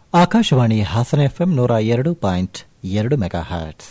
Akashvani Hassan FM ನೂರ ಎರಡು point ಎರಡು ಮೆಗಾ ಹರ್ಟ್ಸ್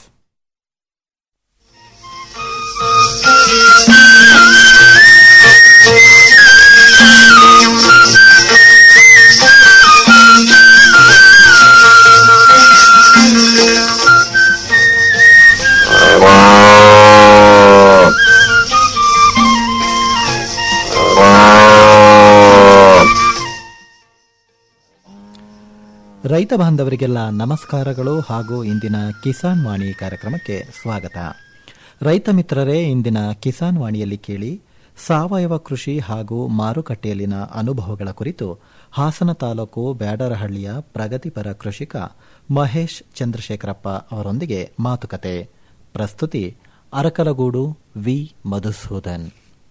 ರೈತ ಬಾಂಧವರಿಗೆಲ್ಲ ನಮಸ್ಕಾರಗಳು ಹಾಗೂ ಇಂದಿನ ಕಿಸಾನ್ ವಾಣಿ ಕಾರ್ಯಕ್ರಮಕ್ಕೆ ಸ್ವಾಗತ ರೈತ ಮಿತ್ರರೇ ಇಂದಿನ ಕಿಸಾನ್ ವಾಣಿಯಲ್ಲಿ ಕೇಳಿ ಸಾವಯವ ಕೃಷಿ ಹಾಗೂ ಮಾರುಕಟ್ಟೆಯಲ್ಲಿನ ಅನುಭವಗಳ ಕುರಿತು ಹಾಸನ ತಾಲೂಕು ಬ್ಯಾಡರಹಳ್ಳಿಯ ಪ್ರಗತಿಪರ ಕೃಷಿಕ ಮಹೇಶ್ ಚಂದ್ರಶೇಖರಪ್ಪ ಅವರೊಂದಿಗೆ ಮಾತುಕತೆ ಪ್ರಸ್ತುತಿ ಅರಕಲಗೂಡು ವಿ ಮಧುಸೂದನ್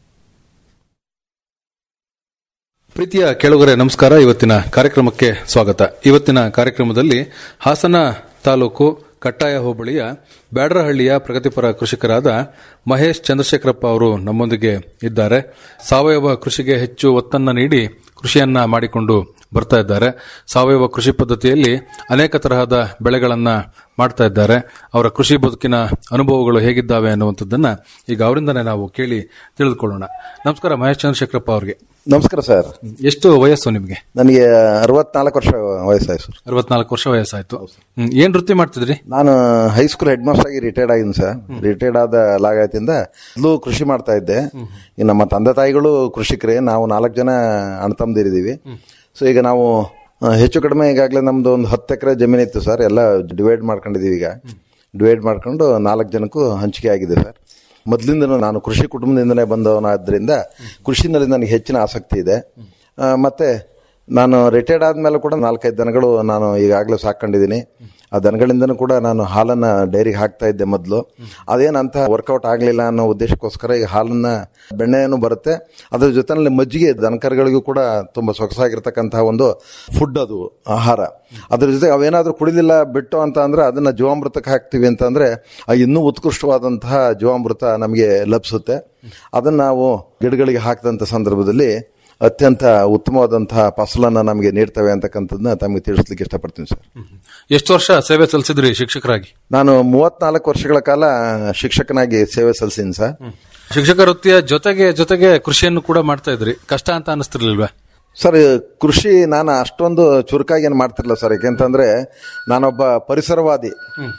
ಪ್ರೀತಿಯ ಕೆಳಗರೆ ನಮಸ್ಕಾರ ಇವತ್ತಿನ ಕಾರ್ಯಕ್ರಮಕ್ಕೆ ಸ್ವಾಗತ ಇವತ್ತಿನ ಕಾರ್ಯಕ್ರಮದಲ್ಲಿ ಹಾಸನ ತಾಲೂಕು ಕಟ್ಟಾಯ ಹೋಬಳಿಯ ಬ್ಯಾಡರಹಳ್ಳಿಯ ಪ್ರಗತಿಪರ ಕೃಷಿಕರಾದ ಮಹೇಶ್ ಚಂದ್ರಶೇಖರಪ್ಪ ಅವರು ನಮ್ಮೊಂದಿಗೆ ಇದ್ದಾರೆ ಸಾವಯವ ಕೃಷಿಗೆ ಹೆಚ್ಚು ಒತ್ತನ್ನ ನೀಡಿ ಕೃಷಿಯನ್ನ ಮಾಡಿಕೊಂಡು ಬರ್ತಾ ಇದ್ದಾರೆ ಸಾವಯವ ಕೃಷಿ ಪದ್ಧತಿಯಲ್ಲಿ ಅನೇಕ ತರಹದ ಬೆಳೆಗಳನ್ನ ಮಾಡ್ತಾ ಇದ್ದಾರೆ ಅವರ ಕೃಷಿ ಬದುಕಿನ ಅನುಭವಗಳು ಹೇಗಿದ್ದಾವೆ ಅನ್ನುವಂಥದ್ದನ್ನ ಈಗ ಅವರಿಂದನೇ ನಾವು ಕೇಳಿ ತಿಳಿದುಕೊಳ್ಳೋಣ ನಮಸ್ಕಾರ ಮಹೇಶ್ ಚಂದ್ರಶೇಖರಪ್ಪ ಅವರಿಗೆ ನಮಸ್ಕಾರ ಸರ್ ಎಷ್ಟು ವಯಸ್ಸು ನಿಮಗೆ ನನಗೆ ಅರವತ್ನಾಲ್ಕು ವರ್ಷ ವಯಸ್ಸಾಯ್ತು ಸರ್ ಅರವತ್ನಾಲ್ಕು ವರ್ಷ ವಯಸ್ಸಾಯ್ತು ಹ್ಮ್. ಏನ್ ವೃತ್ತಿ ಮಾಡ್ತಿದ್ರಿ ನಾನು ಹೈಸ್ಕೂಲ್ ಹೆಡ್ ಮಾಸ್ಟರ್ ಆಗಿ ರಿಟೈರ್ಡ್ ಆಗಿದ್ದೀನಿ ಸರ್ ರಿಟೈರ್ಡ್ ಆದ ಲಾಗಾಯತಿಂದ ಮೊದಲು ಕೃಷಿ ಮಾಡ್ತಾ ಇದ್ದೆ ಈ ನಮ್ಮ ತಂದೆ ತಾಯಿಗಳು ಕೃಷಿಕರೇ ನಾವು ನಾಲ್ಕು ಜನ ಅಣ್ತಂದಿರಿದೀವಿ ಸೊ ಈಗ ನಾವು ಆ, ಹೆಚ್ಚು ಕಡಿಮೆ ಈಗಾಗಲೇ ನಮ್ದು ಒಂದು ಹತ್ತು ಎಕರೆ ಜಮೀನು ಇತ್ತು ಸರ್ ಎಲ್ಲ ಡಿವೈಡ್ ಮಾಡ್ಕೊಂಡಿದೀವಿ ಈಗ ಡಿವೈಡ್ ಮಾಡ್ಕೊಂಡು ನಾಲ್ಕು ಜನಕ್ಕೂ ಹಂಚಿಕೆ ಆಗಿದೆ ಸರ್ ಮೊದಲಿಂದ ನಾನು ಕೃಷಿ ಕುಟುಂಬದಿಂದನೇ ಬಂದವನಾದ್ರಿಂದ ಕೃಷಿನಲ್ಲಿ ನನಗೆ ಹೆಚ್ಚಿನ ಆಸಕ್ತಿ ಇದೆ ಆ, ಮತ್ತೆ ನಾನು ರಿಟೈರ್ಡ್ ಆದ್ಮೇಲೆ ಕೂಡ ನಾಲ್ಕೈದು ದನಗಳು ನಾನು ಈಗಾಗಲೇ ಸಾಕೊಂಡಿದ್ದೀನಿ ಆ ದನಗಳಿಂದನೂ ಕೂಡ ನಾನು ಹಾಲನ್ನ ಡೈರಿಗೆ ಹಾಕ್ತಾ ಇದ್ದೆ ಮೊದಲು ಅದೇನಂತ ವರ್ಕೌಟ್ ಆಗಲಿಲ್ಲ ಅನ್ನೋ ಉದ್ದೇಶಕ್ಕೋಸ್ಕರ ಈಗ ಹಾಲನ್ನ ಬೆಣ್ಣೆಯನ್ನು ಬರುತ್ತೆ ಅದ್ರ ಜೊತೆನಲ್ಲಿ ಮಜ್ಜಿಗೆ ದನಕರುಗಳಿಗೂ ಕೂಡ ತುಂಬಾ ಸೊಗಸಾಗಿರ್ತಕ್ಕಂತಹ ಒಂದು ಫುಡ್ ಅದು ಆಹಾರ ಅದ್ರ ಜೊತೆ ಅವೇನಾದ್ರೂ ಕುಡಿಲಿಲ್ಲ ಬಿಟ್ಟು ಅಂತ ಅಂದ್ರೆ ಅದನ್ನ ಜೀವಾಮೃತಕ್ಕೆ ಹಾಕ್ತಿವಿ ಅಂತಂದ್ರೆ ಆ ಇನ್ನೂ ಉತ್ಕೃಷ್ಟವಾದಂತಹ ಜೀವಾಮೃತ ನಮಗೆ ಲಭಿಸುತ್ತೆ ಅದನ್ನ ನಾವು ಗಿಡಗಳಿಗೆ ಹಾಕಿದಂಥ ಸಂದರ್ಭದಲ್ಲಿ ಅತ್ಯಂತ ಉತ್ತಮವಾದಂತಹ ಫಸಲನ್ನ ನಮಗೆ ನೀಡ್ತವೆ ಅಂತಕ್ಕಂಥದ್ದನ್ನ ತಮಗೆ ತಿಳಿಸ್ಲಿಕ್ಕೆ ಇಷ್ಟಪಡ್ತೀನಿ ಸರ್ ಎಷ್ಟು ವರ್ಷ ಸೇವೆ ಸಲ್ಲಿಸಿದ್ರಿ ಶಿಕ್ಷಕರಾಗಿ ನಾನು ಮೂವತ್ನಾಲ್ಕು ವರ್ಷಗಳ ಕಾಲ ಶಿಕ್ಷಕನಾಗಿ ಸೇವೆ ಸಲ್ಲಿಸಿದ್ದೀನಿ ಸರ್ ಶಿಕ್ಷಕ ವೃತ್ತಿಯ ಜೊತೆಗೆ ಜೊತೆಗೆ ಕೃಷಿಯನ್ನು ಕೂಡ ಮಾಡ್ತಾ ಇದ್ರಿ ಕಷ್ಟ ಅಂತ ಅನಿಸ್ತಿರ್ಲಿಲ್ವಾ ಸರ್ ಕೃಷಿ ನಾನು ಅಷ್ಟೊಂದು ಚುರುಕಾಗಿ ಏನು ಮಾಡ್ತಿರ್ಲಿಲ್ಲ ಸರ್ ಯಾಕೆಂತಂದ್ರೆ ನಾನೊಬ್ಬ ಪರಿಸರವಾದಿ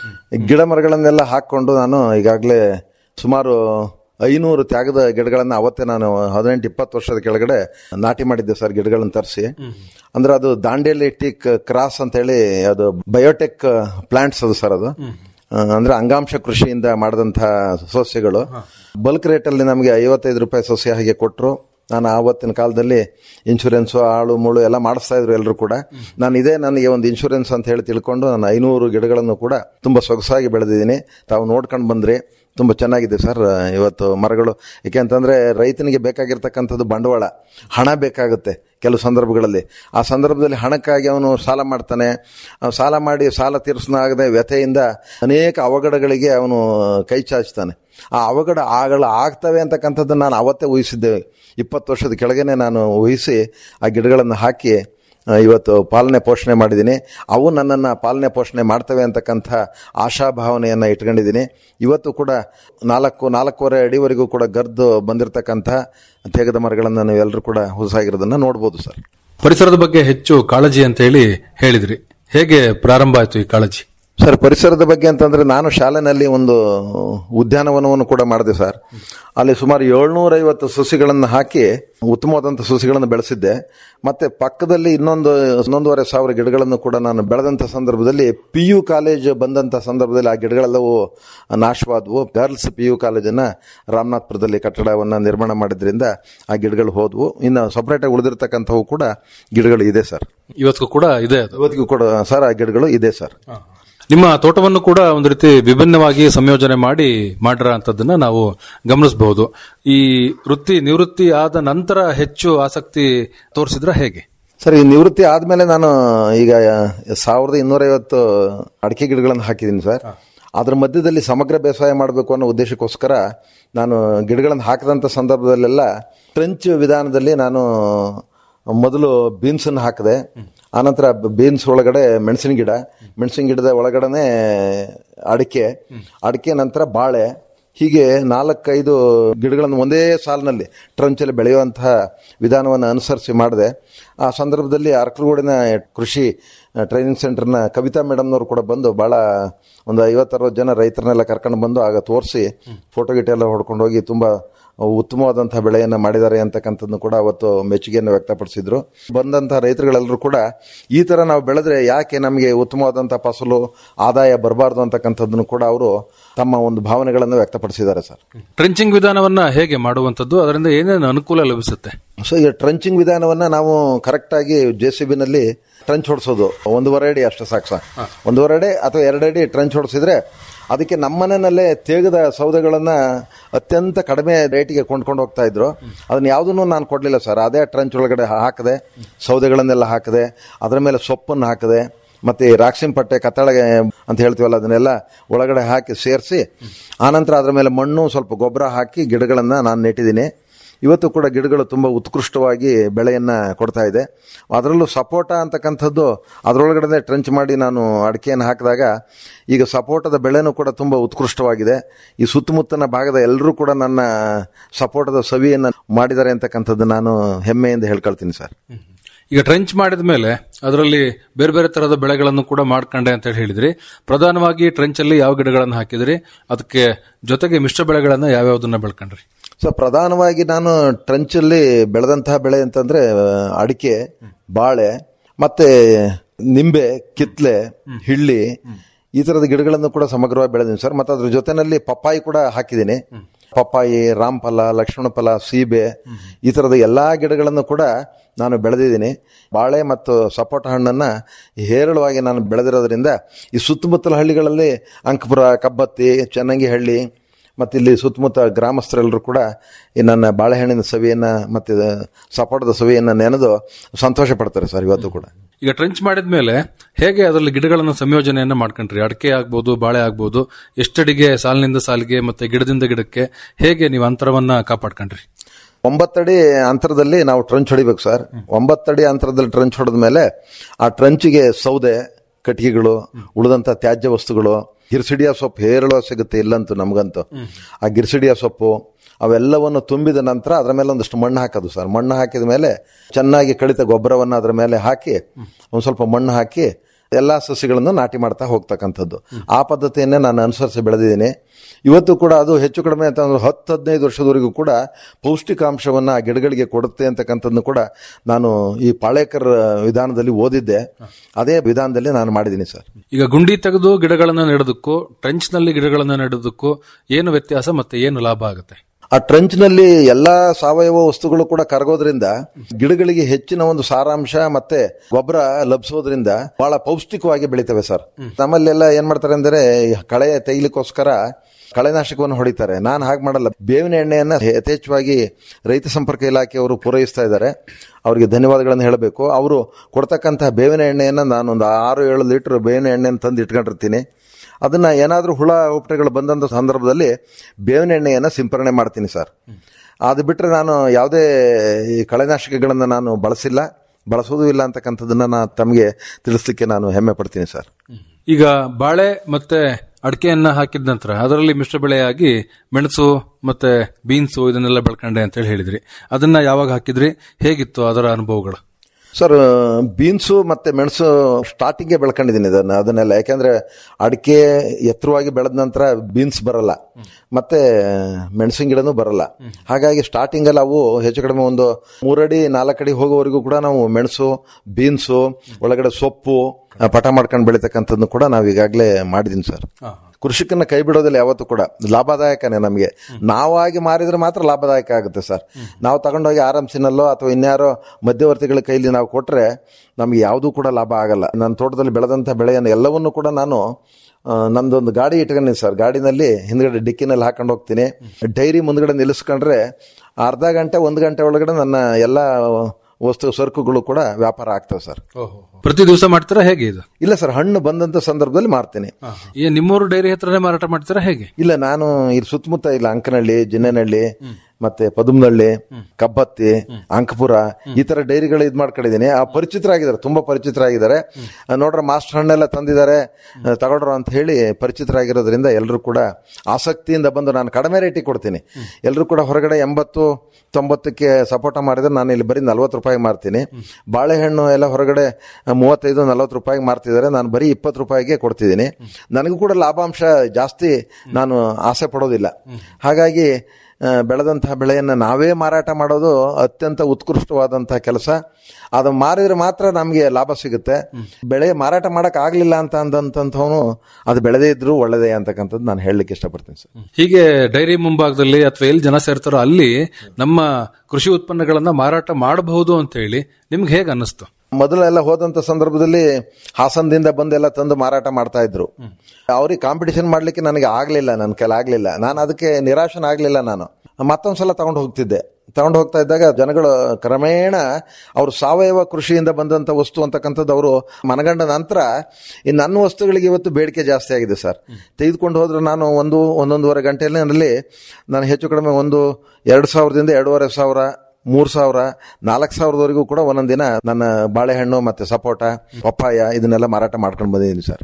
ಗಿಡ ಮರಗಳನ್ನೆಲ್ಲ ಹಾಕೊಂಡು ನಾನು ಈಗಾಗಲೇ ಸುಮಾರು ಐನೂರು ತ್ಯಾಗದ ಗಿಡಗಳನ್ನ ಅವತ್ತೇ ನಾನು ಹದಿನೆಂಟು ಇಪ್ಪತ್ತು ವರ್ಷದ ಕೆಳಗಡೆ ನಾಟಿ ಮಾಡಿದ್ದೆ ಸರ್ ಗಿಡಗಳನ್ನ ತರಿಸಿ ಅಂದ್ರೆ ಅದು ದಾಂಡೇಲಿ ಟಿಕ್ ಕ್ರಾಸ್ ಅಂತ ಹೇಳಿ ಅದು ಬಯೋಟೆಕ್ ಪ್ಲಾಂಟ್ಸ್ ಅದು ಸರ್ ಅದು ಆ, ಅಂದ್ರೆ ಅಂಗಾಂಶ ಕೃಷಿಯಿಂದ ಮಾಡಿದಂತಹ ಸಸ್ಯಗಳು ಬಲ್ಕ್ ರೇಟ್ ಅಲ್ಲಿ ನಮಗೆ ಐವತ್ತೈದು ರೂಪಾಯಿ ಸಸ್ಯ ಹಾಗೆ ಕೊಟ್ಟರು ನಾನು ಆವತ್ತಿನ ಕಾಲದಲ್ಲಿ ಇನ್ಶೂರೆನ್ಸು ಆಳು ಮುಳು ಎಲ್ಲ ಮಾಡಿಸ್ತಾ ಇದ್ರು ಎಲ್ಲರೂ ಕೂಡ ನಾನು ಇದೇ ನನಗೆ ಒಂದು ಇನ್ಶೂರೆನ್ಸ್ ಅಂತ ಹೇಳಿ ತಿಳ್ಕೊಂಡು ನಾನು ಐನೂರು ಗಿಡಗಳನ್ನು ಕೂಡ ತುಂಬಾ ಸೊಗಸಾಗಿ ಬೆಳೆದಿದ್ದೀನಿ ತಾವು ನೋಡ್ಕೊಂಡು ಬಂದ್ರಿ ತುಂಬಾ ಚೆನ್ನಾಗಿದೆ ಸರ್ ಇವತ್ತು ಮರಗಳು ಯಾಕೆಂತಂದ್ರೆ ರೈತನಿಗೆ ಬೇಕಾಗಿರ್ತಕ್ಕಂಥದ್ದು ಬಂಡವಾಳ ಹಣ ಬೇಕಾಗುತ್ತೆ ಕೆಲವು ಸಂದರ್ಭಗಳಲ್ಲಿ ಆ ಸಂದರ್ಭದಲ್ಲಿ ಹಣಕ್ಕಾಗಿ ಅವನು ಸಾಲ ಮಾಡ್ತಾನೆ ಆ ಸಾಲ ಮಾಡಿ ಸಾಲ ತೀರಿಸಲಾಗದೆ ವ್ಯಥೆಯಿಂದ ಅನೇಕ ಅವಘಡಗಳಿಗೆ ಅವನು ಕೈ ಚಾಚ್ತಾನೆ ಆ ಅವಘಡ ಆಗಳ ಆಗ್ತವೆ ಅಂತಕ್ಕಂಥದ್ದನ್ನು ನಾನು ಅವತ್ತೇ ಊಹಿಸಿದ್ದೆ ಇಪ್ಪತ್ತು ವರ್ಷದ ಕೆಳಗೇನೆ ನಾನು ಊಹಿಸಿ ಆ ಗಿಡಗಳನ್ನು ಹಾಕಿ ಆ, ಇವತ್ತು ಪಾಲನೆ ಪೋಷಣೆ ಮಾಡಿದ್ದೀನಿ ಅವು ನನ್ನನ್ನು ಪಾಲನೆ ಪೋಷಣೆ ಮಾಡ್ತವೆ ಅಂತಕ್ಕಂಥ ಆಶಾಭಾವನೆಯನ್ನು ಇಟ್ಕೊಂಡಿದ್ದೀನಿ ಇವತ್ತು ಕೂಡ ನಾಲ್ಕು ನಾಲ್ಕೂವರೆ ಅಡಿವರೆಗೂ ಕೂಡ ಗರ್ದು ಬಂದಿರತಕ್ಕಂಥ ತೇಗದ ಮರಗಳನ್ನು ನಾವು ಎಲ್ಲರೂ ಕೂಡ ಹುಸಾಗಿರೋದನ್ನ ನೋಡ್ಬೋದು ಸರ್ ಪರಿಸರದ ಬಗ್ಗೆ ಹೆಚ್ಚು ಕಾಳಜಿ ಅಂತ ಹೇಳಿ ಹೇಳಿದ್ರಿ ಹೇಗೆ ಪ್ರಾರಂಭ ಆಯ್ತು ಈ ಕಾಳಜಿ ಸರ್ ಪರಿಸರದ ಬಗ್ಗೆ ಅಂತಂದ್ರೆ ನಾನು ಶಾಲೆನಲ್ಲಿ ಒಂದು ಉದ್ಯಾನವನವನ್ನು ಕೂಡ ಮಾಡಿದೆ ಸರ್ ಅಲ್ಲಿ ಸುಮಾರು ಏಳ್ನೂರ ಐವತ್ತು ಸಸಿಗಳನ್ನು ಹಾಕಿ ಉತ್ತಮವಾದಂಥ ಸಸಿಗಳನ್ನು ಬೆಳೆಸಿದ್ದೆ ಮತ್ತೆ ಪಕ್ಕದಲ್ಲಿ ಇನ್ನೊಂದು ಇನ್ನೊಂದೂವರೆ ಸಾವಿರ ಗಿಡಗಳನ್ನು ಕೂಡ ನಾನು ಬೆಳೆದಂಥ ಸಂದರ್ಭದಲ್ಲಿ ಪಿ ಯು ಕಾಲೇಜ್ ಬಂದಂಥ ಸಂದರ್ಭದಲ್ಲಿ ಆ ಗಿಡಗಳೆಲ್ಲವೂ ನಾಶವಾದವು ಗರ್ಲ್ಸ್ ಪಿ ಯು ಕಾಲೇಜನ್ನ ರಾಮನಾಥ್ಪುರದಲ್ಲಿ ಕಟ್ಟಡವನ್ನ ನಿರ್ಮಾಣ ಮಾಡಿದ್ರಿಂದ ಆ ಗಿಡಗಳು ಹೋದ್ವು ಇನ್ನು ಸಪರೇಟ್ ಆಗಿ ಉಳಿದಿರ್ತಕ್ಕಂಥವು ಕೂಡ ಗಿಡಗಳು ಇದೆ ಸರ್ ಇವತ್ತಿಗೂ ಕೂಡ ಇದೆ ಅದು ಇವತ್ತಿಗೂ ಕೂಡ ಸರ್ ಆ ಗಿಡಗಳು ಇದೆ ಸರ್ ನಿಮ್ಮ ತೋಟವನ್ನು ಕೂಡ ಒಂದು ರೀತಿ ವಿಭಿನ್ನವಾಗಿ ಸಂಯೋಜನೆ ಮಾಡಿ ಮಾಡಿರ ಅಂತದನ್ನ ನಾವು ಗಮನಿಸಬಹುದು ಈ ವೃತ್ತಿ ನಿವೃತ್ತಿ ಆದ ನಂತರ ಹೆಚ್ಚು ಆಸಕ್ತಿ ತೋರಿಸಿದ್ರ ಹೇಗೆ ಸರ್ ಈ ನಿವೃತ್ತಿ ಆದ್ಮೇಲೆ ನಾನು ಈಗ ಸಾವಿರದ ಇನ್ನೂರೈವತ್ತು ಅಡಿಕೆ ಗಿಡಗಳನ್ನು ಹಾಕಿದ್ದೀನಿ ಸರ್ ಅದ್ರ ಮಧ್ಯದಲ್ಲಿ ಸಮಗ್ರ ಬೇಸಾಯ ಮಾಡಬೇಕು ಅನ್ನೋ ಉದ್ದೇಶಕ್ಕೋಸ್ಕರ ನಾನು ಗಿಡಗಳನ್ನು ಹಾಕಿದಂಥ ಸಂದರ್ಭದಲ್ಲೆಲ್ಲ ಟ್ರೆಂಚ್ ವಿಧಾನದಲ್ಲಿ ನಾನು ಮೊದಲು ಬೀನ್ಸನ್ನು ಹಾಕಿದೆ ಆನಂತರ ಬೀನ್ಸ್ ಒಳಗಡೆ ಮೆಣಸಿನ ಗಿಡ ಮೆಣಸಿನ ಗಿಡದ ಒಳಗಡೆನೆ ಅಡಿಕೆ ಅಡಿಕೆ ನಂತರ ಬಾಳೆ ಹೀಗೆ ನಾಲ್ಕೈದು ಗಿಡಗಳನ್ನು ಒಂದೇ ಸಾಲಿನಲ್ಲಿ ಟ್ರಂಚಲ್ಲಿ ಬೆಳೆಯುವಂತಹ ವಿಧಾನವನ್ನು ಅನುಸರಿಸಿ ಮಾಡಿದೆ ಆ ಸಂದರ್ಭದಲ್ಲಿ ಅರ್ಕಲಗೂಡಿನ ಕೃಷಿ ಟ್ರೈನಿಂಗ್ ಸೆಂಟರ್ನ ಕವಿತಾ ಮೇಡಮ್ನವರು ಕೂಡ ಬಂದು ಭಾಳ ಒಂದು ಐವತ್ತರವತ್ತು ಜನ ರೈತರನ್ನೆಲ್ಲ ಕರ್ಕೊಂಡು ಬಂದು ಆಗ ತೋರಿಸಿ ಫೋಟೋ ಗಿಟ ಎಲ್ಲ ಹೊಡ್ಕೊಂಡು ಹೋಗಿ ತುಂಬ ಉತ್ತಮವಾದಂತಹ ಬೆಳೆಯನ್ನು ಮಾಡಿದ್ದಾರೆ ಅಂತಕ್ಕಂಥದ್ದು ಕೂಡ ಅವತ್ತು ಮೆಚ್ಚುಗೆಯನ್ನು ವ್ಯಕ್ತಪಡಿಸಿದ್ರು ಬಂದಂತಹ ರೈತರುಗಳೆಲ್ಲರೂ ಕೂಡ ಈ ತರ ನಾವು ಬೆಳೆದ್ರೆ ಯಾಕೆ ನಮಗೆ ಉತ್ತಮವಾದಂತಹ ಫಸಲು ಆದಾಯ ಬರಬಾರ್ದು ಅಂತಕ್ಕಂಥದ್ದನ್ನು ಕೂಡ ಅವರು ತಮ್ಮ ಒಂದು ಭಾವನೆಗಳನ್ನು ವ್ಯಕ್ತಪಡಿಸಿದ್ದಾರೆ ಸರ್ ಟ್ರೆಂಚಿಂಗ್ ವಿಧಾನವನ್ನ ಹೇಗೆ ಮಾಡುವಂತದ್ದು ಅದರಿಂದ ಏನೇನು ಅನುಕೂಲ ಲಭಿಸುತ್ತೆ ಸೊ ಈಗ ಟ್ರಂಚಿಂಗ್ ವಿಧಾನವನ್ನ ನಾವು ಕರೆಕ್ಟ್ ಆಗಿ ಜೆ ಸಿ ಬಿನಲ್ಲಿ ಟ್ರಂಚ್ ಹೊಡಿಸೋದು ಒಂದೂವರೆ ಅಡಿ ಅಷ್ಟು ಸಾಕು ಸರ್ ಒಂದೂವರೆ ಅಡಿ ಅಥವಾ ಎರಡು ಅಡಿ ಟ್ರಂಚ್ ಹೊಡಿಸಿದ್ರೆ ಅದಕ್ಕೆ ನಮ್ಮನೆಯಲ್ಲೇ ತೇಗದ ಸೌದೆಗಳನ್ನ ಅತ್ಯಂತ ಕಡಿಮೆ ರೇಟಿಗೆ ಕೊಂಡ್ಕೊಂಡು ಹೋಗ್ತಾ ಇದ್ರು ಅದನ್ನ ಯಾವುದನ್ನು ನಾನು ಕೊಡಲಿಲ್ಲ ಸರ್ ಅದೇ ಟ್ರಂಚ್ ಒಳಗಡೆ ಹಾಕಿದೆ ಸೌದೆಗಳನ್ನೆಲ್ಲ ಹಾಕಿದೆ ಅದರ ಮೇಲೆ ಸೊಪ್ಪನ್ನು ಹಾಕಿದೆ ಮತ್ತೆ ಈ ರಾಕ್ಸಿನ್ ಪಟ್ಟೆ ಕತ್ತಳೆಗೆ ಅಂತ ಹೇಳ್ತೀವಲ್ಲ ಅದನ್ನೆಲ್ಲ ಒಳಗಡೆ ಹಾಕಿ ಸೇರಿಸಿ ಆನಂತರ ಅದರ ಮೇಲೆ ಮಣ್ಣು ಸ್ವಲ್ಪ ಗೊಬ್ಬರ ಹಾಕಿ ಗಿಡಗಳನ್ನ ನಾನು ನೆಟ್ಟಿದ್ದೀನಿ ಇವತ್ತು ಕೂಡ ಗಿಡಗಳು ತುಂಬ ಉತ್ಕೃಷ್ಟವಾಗಿ ಬೆಳೆಯನ್ನ ಕೊಡ್ತಾ ಇದೆ ಅದರಲ್ಲೂ ಸಪೋಟ ಅಂತಕ್ಕಂಥದ್ದು ಅದರೊಳಗಡೆ ಟ್ರಂಚ್ ಮಾಡಿ ನಾನು ಅಡಿಕೆಯನ್ನು ಹಾಕಿದಾಗ ಈಗ ಸಪೋಟದ ಬೆಳೆನೂ ಕೂಡ ತುಂಬ ಉತ್ಕೃಷ್ಟವಾಗಿದೆ ಈ ಸುತ್ತಮುತ್ತನ ಭಾಗದ ಎಲ್ಲರೂ ಕೂಡ ನನ್ನ ಸಪೋಟದ ಸವಿಯನ್ನು ಮಾಡಿದ್ದಾರೆ ಅಂತಕ್ಕಂಥದ್ದು ನಾನು ಹೆಮ್ಮೆಯಿಂದ ಹೇಳ್ಕೊಳ್ತೀನಿ ಸರ್ ಈಗ ಟ್ರೆಂಚ್ ಮಾಡಿದ ಮೇಲೆ ಅದರಲ್ಲಿ ಬೇರೆ ಬೇರೆ ತರಹದ ಬೆಳೆಗಳನ್ನು ಕೂಡ ಮಾಡ್ಕೊಂಡೆ ಅಂತ ಹೇಳಿ ಹೇಳಿದ್ರಿ ಪ್ರಧಾನವಾಗಿ ಟ್ರೆಂಚ್ ಅಲ್ಲಿ ಯಾವ ಗಿಡಗಳನ್ನು ಹಾಕಿದ್ರಿ ಅದಕ್ಕೆ ಜೊತೆಗೆ ಮಿಶ್ರ ಬೆಳೆಗಳನ್ನ ಯಾವ್ಯಾವ್ದನ್ನ ಬೆಳ್ಕೊಂಡ್ರಿ ಸೊ ಪ್ರಧಾನವಾಗಿ ನಾನು ಟ್ರಂಚಲ್ಲಿ ಬೆಳೆದಂತಹ ಬೆಳೆ ಅಂತಂದ್ರೆ ಆ, ಅಡಿಕೆ ಬಾಳೆ ಮತ್ತೆ ನಿಂಬೆ ಕಿತ್ಲೆ ಹಿಳ್ಳಿ ಈ ತರದ ಗಿಡಗಳನ್ನು ಕೂಡ ಸಮಗ್ರವಾಗಿ ಬೆಳೆದೀನಿ ಸರ್ ಮತ್ತೆ ಅದ್ರ ಜೊತೆನಲ್ಲಿ ಪಪ್ಪಾಯಿ ಕೂಡ ಹಾಕಿದ್ದೀನಿ ಪಪ್ಪಾಯಿ ರಾಮಫಲ ಲಕ್ಷ್ಮಣ ಫಲ ಸೀಬೆ ಈ ತರದ ಎಲ್ಲಾ ಗಿಡಗಳನ್ನು ಕೂಡ ನಾನು ಬೆಳೆದಿದ್ದೀನಿ ಬಾಳೆ ಮತ್ತು ಸಪೋಟ ಹಣ್ಣನ್ನ ಹೇರಳವಾಗಿ ನಾನು ಬೆಳೆದಿರೋದ್ರಿಂದ ಈ ಸುತ್ತಮುತ್ತಲ ಹಳ್ಳಿಗಳಲ್ಲಿ ಅಂಕಪುರ ಕಬ್ಬತ್ತಿ ಚೆನ್ನಂಗಿಹಳ್ಳಿ ಮತ್ತು ಇಲ್ಲಿ ಸುತ್ತಮುತ್ತ ಗ್ರಾಮಸ್ಥರೆಲ್ಲರೂ ಕೂಡ ಈ ನನ್ನ ಬಾಳೆಹಣ್ಣಿನ ಸವಿಯನ್ನ ಮತ್ತು ಸಪೋಟದ ಸವಿಯನ್ನ ನೆನೆದು ಸಂತೋಷ ಪಡ್ತಾರೆ ಸರ್ ಇವತ್ತು ಕೂಡ ಈಗ ಟ್ರೆಂಚ್ ಮಾಡಿದ ಮೇಲೆ ಹೇಗೆ ಅದರಲ್ಲಿ ಗಿಡಗಳನ್ನು ಸಂಯೋಜನೆಯನ್ನ ಮಾಡ್ಕೊಂಡ್ರಿ ಅಡಿಕೆ ಆಗ್ಬೋದು ಬಾಳೆ ಆಗ್ಬೋದು ಎಷ್ಟಡಿಗೆ ಸಾಲಿನಿಂದ ಸಾಲಿಗೆ ಮತ್ತೆ ಗಿಡದಿಂದ ಗಿಡಕ್ಕೆ ಹೇಗೆ ನೀವು ಅಂತರವನ್ನ ಕಾಪಾಡ್ಕೊಂಡ್ರಿ ಒಂಬತ್ತಡಿ ಅಂತರದಲ್ಲಿ ನಾವು ಟ್ರಂಚ್ ಹೊಡಿಬೇಕು ಸರ್ ಒಂಬತ್ತಡಿ ಅಂತರದಲ್ಲಿ ಟ್ರಂಚ್ ಹೊಡೆದ ಮೇಲೆ ಆ ಟ್ರಂಚಿಗೆ ಸೌದೆ ಕಟ್ಟಿಗೆಗಳು ಉಳಿದಂತ ತ್ಯಾಜ್ಯ ವಸ್ತುಗಳು ಗಿರ್ಸಿಡಿಯ ಸೊಪ್ಪು ಹೇರಳವಾಗಿ ಸಿಗುತ್ತೆ ಇಲ್ಲಂತೂ ನಮಗಂತೂ ಆ ಗಿರ್ಸಿಡಿಯ ಸೊಪ್ಪು ಅವೆಲ್ಲವನ್ನು ತುಂಬಿದ ನಂತರ ಅದರ ಮೇಲೆ ಒಂದಷ್ಟು ಮಣ್ಣು ಹಾಕೋದು ಸರ್ ಮಣ್ಣು ಹಾಕಿದ ಮೇಲೆ ಚೆನ್ನಾಗಿ ಕಳಿತ ಗೊಬ್ಬರವನ್ನು ಅದರ ಮೇಲೆ ಹಾಕಿ ಒಂದು ಸ್ವಲ್ಪ ಮಣ್ಣು ಹಾಕಿ ಎಲ್ಲಾ ಸಸ್ಯಗಳನ್ನು ನಾಟಿ ಮಾಡ್ತಾ ಹೋಗ್ತಕ್ಕಂಥದ್ದು ಆ ಪದ್ಧತಿಯನ್ನೇ ನಾನು ಅನುಸರಿಸಿ ಬೆಳೆದಿದ್ದೀನಿ ಇವತ್ತು ಕೂಡ ಅದು ಹೆಚ್ಚು ಕಡಿಮೆ ಅಂತ ಅಂದ್ರೆ ಹತ್ತು ಹದಿನೈದು ವರ್ಷದವರೆಗೂ ಕೂಡ ಪೌಷ್ಟಿಕಾಂಶವನ್ನ ಆ ಗಿಡಗಳಿಗೆ ಕೊಡುತ್ತೆ ಅಂತಕ್ಕಂಥದ್ದು ಕೂಡ ನಾನು ಈ ಪಾಳೇಕರ್ ವಿಧಾನದಲ್ಲಿ ಓದಿದ್ದೆ ಅದೇ ವಿಧಾನದಲ್ಲಿ ನಾನು ಮಾಡಿದ್ದೀನಿ ಸರ್ ಈಗ ಗುಂಡಿ ತೆಗೆದು ಗಿಡಗಳನ್ನ ನೆಡೋದಕ್ಕೂ ಟ್ರೆಂಚ್ ನಲ್ಲಿ ಗಿಡಗಳನ್ನ ನೆಡೋದಕ್ಕೂ ಏನು ವ್ಯತ್ಯಾಸ ಮತ್ತೆ ಏನು ಲಾಭ ಆಗುತ್ತೆ ಆ ಟ್ರಂಚ್ ನಲ್ಲಿ ಎಲ್ಲಾ ಸಾವಯವ ವಸ್ತುಗಳು ಕೂಡ ಕರಗೋದ್ರಿಂದ ಗಿಡಗಳಿಗೆ ಹೆಚ್ಚಿನ ಒಂದು ಸಾರಾಂಶ ಮತ್ತೆ ಗೊಬ್ಬರ ಲಭಿಸೋದ್ರಿಂದ ಬಹಳ ಪೌಷ್ಟಿಕವಾಗಿ ಬೆಳಿತವೆ ಸರ್ ನಮ್ಮಲ್ಲೆಲ್ಲ ಏನ್ ಮಾಡ್ತಾರೆ ಅಂದ್ರೆ ಈ ಕಳೆ ತೆಗಿಲಿಕ್ಕೋಸ್ಕರ ಕಳೆನಾಶಕವನ್ನು ಹೊಡಿತಾರೆ ನಾನು ಹಾಗೆ ಮಾಡಲ್ಲ ಬೇವಿನ ಎಣ್ಣೆಯನ್ನ ಯಥೇಚ್ಛವಾಗಿ ರೈತ ಸಂಪರ್ಕ ಇಲಾಖೆಯವರು ಪೂರೈಸ್ತಾ ಇದ್ದಾರೆ ಅವರಿಗೆ ಧನ್ಯವಾದಗಳನ್ನು ಹೇಳಬೇಕು ಅವರು ಕೊಡ್ತಕ್ಕಂತಹ ಬೇವಿನ ಎಣ್ಣೆಯನ್ನ ನಾನು ಒಂದು ಆರು ಏಳು ಲೀಟರ್ ಬೇವಿನ ಎಣ್ಣೆಯನ್ನು ತಂದು ಇಟ್ಕೊಂಡಿರ್ತೀನಿ ಅದನ್ನ ಏನಾದರೂ ಹುಳ ಉಪಟೆಗಳು ಬಂದಂತ ಸಂದರ್ಭದಲ್ಲಿ ಬೇವಿನ ಎಣ್ಣೆಯನ್ನು ಸಿಂಪರಣೆ ಮಾಡ್ತೀನಿ ಸರ್ ಅದು ಬಿಟ್ಟರೆ ನಾನು ಯಾವುದೇ ಈ ಕಳೆನಾಶಕಗಳನ್ನು ನಾನು ಬಳಸಿಲ್ಲ ಬಳಸೋದು ಇಲ್ಲ ಅಂತಕ್ಕಂಥದ್ದನ್ನ ನಾನು ತಮಗೆ ತಿಳಿಸ್ಲಿಕ್ಕೆ ನಾನು ಹೆಮ್ಮೆ ಪಡ್ತೀನಿ ಸರ್ ಈಗ ಬಾಳೆ ಮತ್ತೆ ಅಡಿಕೆಯನ್ನ ಹಾಕಿದ ನಂತರ ಅದರಲ್ಲಿ ಮಿಶ್ರ ಬೆಳೆಯಾಗಿ ಮೆಣಸು ಮತ್ತೆ ಬೀನ್ಸು ಇದನ್ನೆಲ್ಲ ಬೆಳ್ಕೊಂಡೆ ಅಂತ ಹೇಳಿ ಹೇಳಿದ್ರಿ ಅದನ್ನ ಯಾವಾಗ ಹಾಕಿದ್ರಿ ಹೇಗಿತ್ತು ಅದರ ಅನುಭವಗಳು ಸರ್ ಬೀನ್ಸು ಮತ್ತೆ ಮೆಣಸು ಸ್ಟಾರ್ಟಿಂಗ್ಗೆ ಬೆಳ್ಕೊಂಡಿದ್ದೀನಿ ಇದನ್ನ ಅದನ್ನೆಲ್ಲ ಯಾಕೆಂದ್ರೆ ಅಡಿಕೆ ಎತ್ತರವಾಗಿ ಬೆಳೆದ ನಂತರ ಬೀನ್ಸ್ ಬರಲ್ಲ ಮತ್ತೆ ಮೆಣಸಿನ ಗಿಡನೂ ಬರಲ್ಲ ಹಾಗಾಗಿ ಸ್ಟಾರ್ಟಿಂಗ್ ಅಲ್ಲಿ ಅವು ಹೆಚ್ಚು ಕಡಿಮೆ ಒಂದು ಮೂರಡಿ ನಾಲ್ಕಡಿ ಹೋಗೋವರೆಗೂ ಕೂಡ ನಾವು ಮೆಣಸು ಬೀನ್ಸು ಒಳಗಡೆ ಸೊಪ್ಪು ಆ, ಪಟ ಮಾಡ್ಕೊಂಡು ಬೆಳಿತಕ್ಕಂಥದ್ದು ಕೂಡ ನಾವು ಈಗಾಗಲೇ ಮಾಡಿದೀನಿ ಸರ್ ಕೃಷಿಕನ್ನ ಕೈ ಬಿಡೋದಿಲ್ಲ ಯಾವತ್ತೂ ಕೂಡ ಲಾಭದಾಯಕನೇ ನಮಗೆ ನಾವಾಗಿ ಮಾರಿದ್ರೆ ಮಾತ್ರ ಲಾಭದಾಯಕ ಆಗುತ್ತೆ ಸರ್ ನಾವು ತಗೊಂಡೋಗಿ ಆರಾಮ್ಸಿನಲ್ಲೋ ಅಥವಾ ಇನ್ಯಾರೋ ಮಧ್ಯವರ್ತಿಗಳ ಕೈಲಿ ನಾವು ಕೊಟ್ರೆ ನಮ್ಗೆ ಯಾವುದೂ ಕೂಡ ಲಾಭ ಆಗಲ್ಲ ನನ್ನ ತೋಟದಲ್ಲಿ ಬೆಳೆದಂಥ ಬೆಳೆಯನ್ನು ಎಲ್ಲವನ್ನೂ ಕೂಡ ನಾನು ಆ, ನಂದೊಂದು ಗಾಡಿ ಇಟ್ಕೊಂಡಿನಿ ಸರ್ ಗಾಡಿನಲ್ಲಿ ಹಿಂದ್ಗಡೆ ಡಿಕ್ಕಿನಲ್ಲಿ ಹಾಕೊಂಡು ಹೋಗ್ತೀನಿ ಡೈರಿ ಮುಂದ್ಗಡೆ ನಿಲ್ಲಿಸ್ಕೊಂಡ್ರೆ ಅರ್ಧ ಗಂಟೆ ಒಂದು ಗಂಟೆ ಒಳಗಡೆ ನನ್ನ ಎಲ್ಲ ವಸ್ತು ಸರಕುಗಳು ಕೂಡ ವ್ಯಾಪಾರ ಆಗ್ತವೆ ಸರ್ ಪ್ರತಿ ದಿವಸ ಮಾಡ್ತೀರಾ ಹೇಗೆ ಇದು ಇಲ್ಲ ಸರ್ ಹಣ್ಣು ಬಂದಂತ ಸಂದರ್ಭದಲ್ಲಿ ಮಾರ್ತೀನಿ ಈ ನಿಮ್ಮೂರು ಡೈರಿ ಹತ್ರನೇ ಮಾರಾಟ ಮಾಡ್ತೀರಾ ಹೇಗೆ ಇಲ್ಲ ನಾನು ಇಲ್ಲಿ ಸುತ್ತಮುತ್ತ ಇಲ್ಲ ಅಂಕನಹಳ್ಳಿ ಜಿನ್ನೆನಹಳ್ಳಿ ಮತ್ತೆ ಪದುಮ್ನಳ್ಳಿ ಕಬ್ಬತ್ತಿ ಅಂಕಪುರ ಈ ತರ ಡೈರಿಗಳು ಇದ್ ಮಾಡ್ಕೊಂಡಿದ್ದೀನಿ ಆ ಪರಿಚಿತರಾಗಿದ್ದಾರೆ ತುಂಬಾ ಪರಿಚಿತರಾಗಿದ್ದಾರೆ ಆ, ನೋಡ್ರ ಮಾಸ್ಟರ್ ಹಣ್ಣೆಲ್ಲ ತಂದಿದ್ದಾರೆ ಆ, ತಗೊಳ್ರು ಅಂತ ಹೇಳಿ ಪರಿಚಿತರಾಗಿರೋದ್ರಿಂದ ಎಲ್ಲರೂ ಕೂಡ ಆಸಕ್ತಿಯಿಂದ ಬಂದು ನಾನು ಕಡಿಮೆ ರೇಟಿಗೆ ಕೊಡ್ತೀನಿ ಎಲ್ಲರೂ ಕೂಡ ಹೊರಗಡೆ ಎಂಬತ್ತು ತೊಂಬತ್ತಕ್ಕೆ ಸಪೋರ್ಟ ಮಾಡಿದ್ರೆ ನಾನು ಇಲ್ಲಿ ಬರೀ ನಲ್ವತ್ತು ರೂಪಾಯಿ ಮಾರ್ತೀನಿ ಬಾಳೆಹಣ್ಣು ಎಲ್ಲ ಹೊರಗಡೆ ಮೂವತ್ತೈದು ನಲ್ವತ್ತು ರೂಪಾಯಿಗೆ ಮಾರ್ತಿದ್ದಾರೆ ನಾನು ಬರೀ ಇಪ್ಪತ್ತು ರೂಪಾಯಿಗೆ ಕೊಡ್ತಿದ್ದೀನಿ ನನಗೂ ಕೂಡ ಲಾಭಾಂಶ ಜಾಸ್ತಿ ನಾನು ಆಸೆ ಪಡೋದಿಲ್ಲ ಹಾಗಾಗಿ ಆ, ಬೆಳೆದಂತಹ ಬೆಳೆಯನ್ನು ನಾವೇ ಮಾರಾಟ ಮಾಡೋದು ಅತ್ಯಂತ ಉತ್ಕೃಷ್ಟವಾದಂತಹ ಕೆಲಸ ಅದು ಮಾರಿದ್ರೆ ಮಾತ್ರ ನಮಗೆ ಲಾಭ ಸಿಗುತ್ತೆ ಬೆಳೆ ಮಾರಾಟ ಮಾಡಕ್ ಆಗ್ಲಿಲ್ಲ ಅಂತ ಅಂದಂತವನು ಅದು ಬೆಳೆದೇ ಇದ್ರು ಒಳ್ಳೆದೇ ಅಂತಕ್ಕಂಥದ್ದು ನಾನು ಹೇಳಲಿಕ್ಕೆ ಇಷ್ಟಪಡ್ತೀನಿ ಸರ್ ಹೀಗೆ ಡೈರಿ ಮುಂಭಾಗದಲ್ಲಿ ಅಥವಾ ಎಲ್ಲಿ ಜನ ಸೇರ್ತಾರೋ ಅಲ್ಲಿ ನಮ್ಮ ಕೃಷಿ ಉತ್ಪನ್ನಗಳನ್ನ ಮಾರಾಟ ಮಾಡಬಹುದು ಅಂತ ಹೇಳಿ ನಿಮ್ಗೆ ಹೇಗೆ ಅನ್ನಿಸ್ತು ಮೊದಲೆಲ್ಲ ಹೋದಂತ ಸಂದರ್ಭದಲ್ಲಿ ಹಾಸನದಿಂದ ಬಂದೆಲ್ಲ ತಂದು ಮಾರಾಟ ಮಾಡ್ತಾ ಇದ್ರು ಅವ್ರಿಗೆ ಕಾಂಪಿಟಿಷನ್ ಮಾಡ್ಲಿಕ್ಕೆ ನನಗೆ ಆಗ್ಲಿಲ್ಲ ನನ್ನ ಕೈಲಿ ಆಗ್ಲಿಲ್ಲ ನಾನು ಅದಕ್ಕೆ ನಿರಾಶನ ಆಗ್ಲಿಲ್ಲ ನಾನು ಮತ್ತೊಂದ್ಸಲ ತಗೊಂಡು ಹೋಗ್ತಿದ್ದೆ ತಗೊಂಡು ಹೋಗ್ತಾ ಇದ್ದಾಗ ಜನಗಳು ಕ್ರಮೇಣ ಅವರು ಸಾವಯವ ಕೃಷಿಯಿಂದ ಬಂದಂತ ವಸ್ತು ಅಂತಕ್ಕಂಥದ್ದು ಅವರು ಮನಗಂಡ ನಂತರ ಈ ನನ್ನ ವಸ್ತುಗಳಿಗೆ ಇವತ್ತು ಬೇಡಿಕೆ ಜಾಸ್ತಿ ಆಗಿದೆ ಸರ್ ತೆಗೆದುಕೊಂಡು ಹೋದ್ರೆ ನಾನು ಒಂದು ಒಂದೊಂದೂವರೆ ಗಂಟೆಯಲ್ಲಿ ನಾನು ಹೆಚ್ಚು ಕಡಿಮೆ ಒಂದು ಎರಡು ಸಾವಿರದಿಂದ ಎರಡೂವರೆ ಸಾವಿರ ಮೂರ್ ಸಾವಿರ ನಾಲ್ಕು ಸಾವಿರದವರೆಗೂ ಕೂಡ ಒಂದೊಂದ್ ದಿನ ನನ್ನ ಬಾಳೆಹಣ್ಣು ಮತ್ತೆ ಸಪೋಟ ಪಪ್ಪಾಯ ಇದನ್ನೆಲ್ಲ ಮಾರಾಟ ಮಾಡ್ಕೊಂಡು ಬಂದಿದ್ದೀನಿ ಸರ್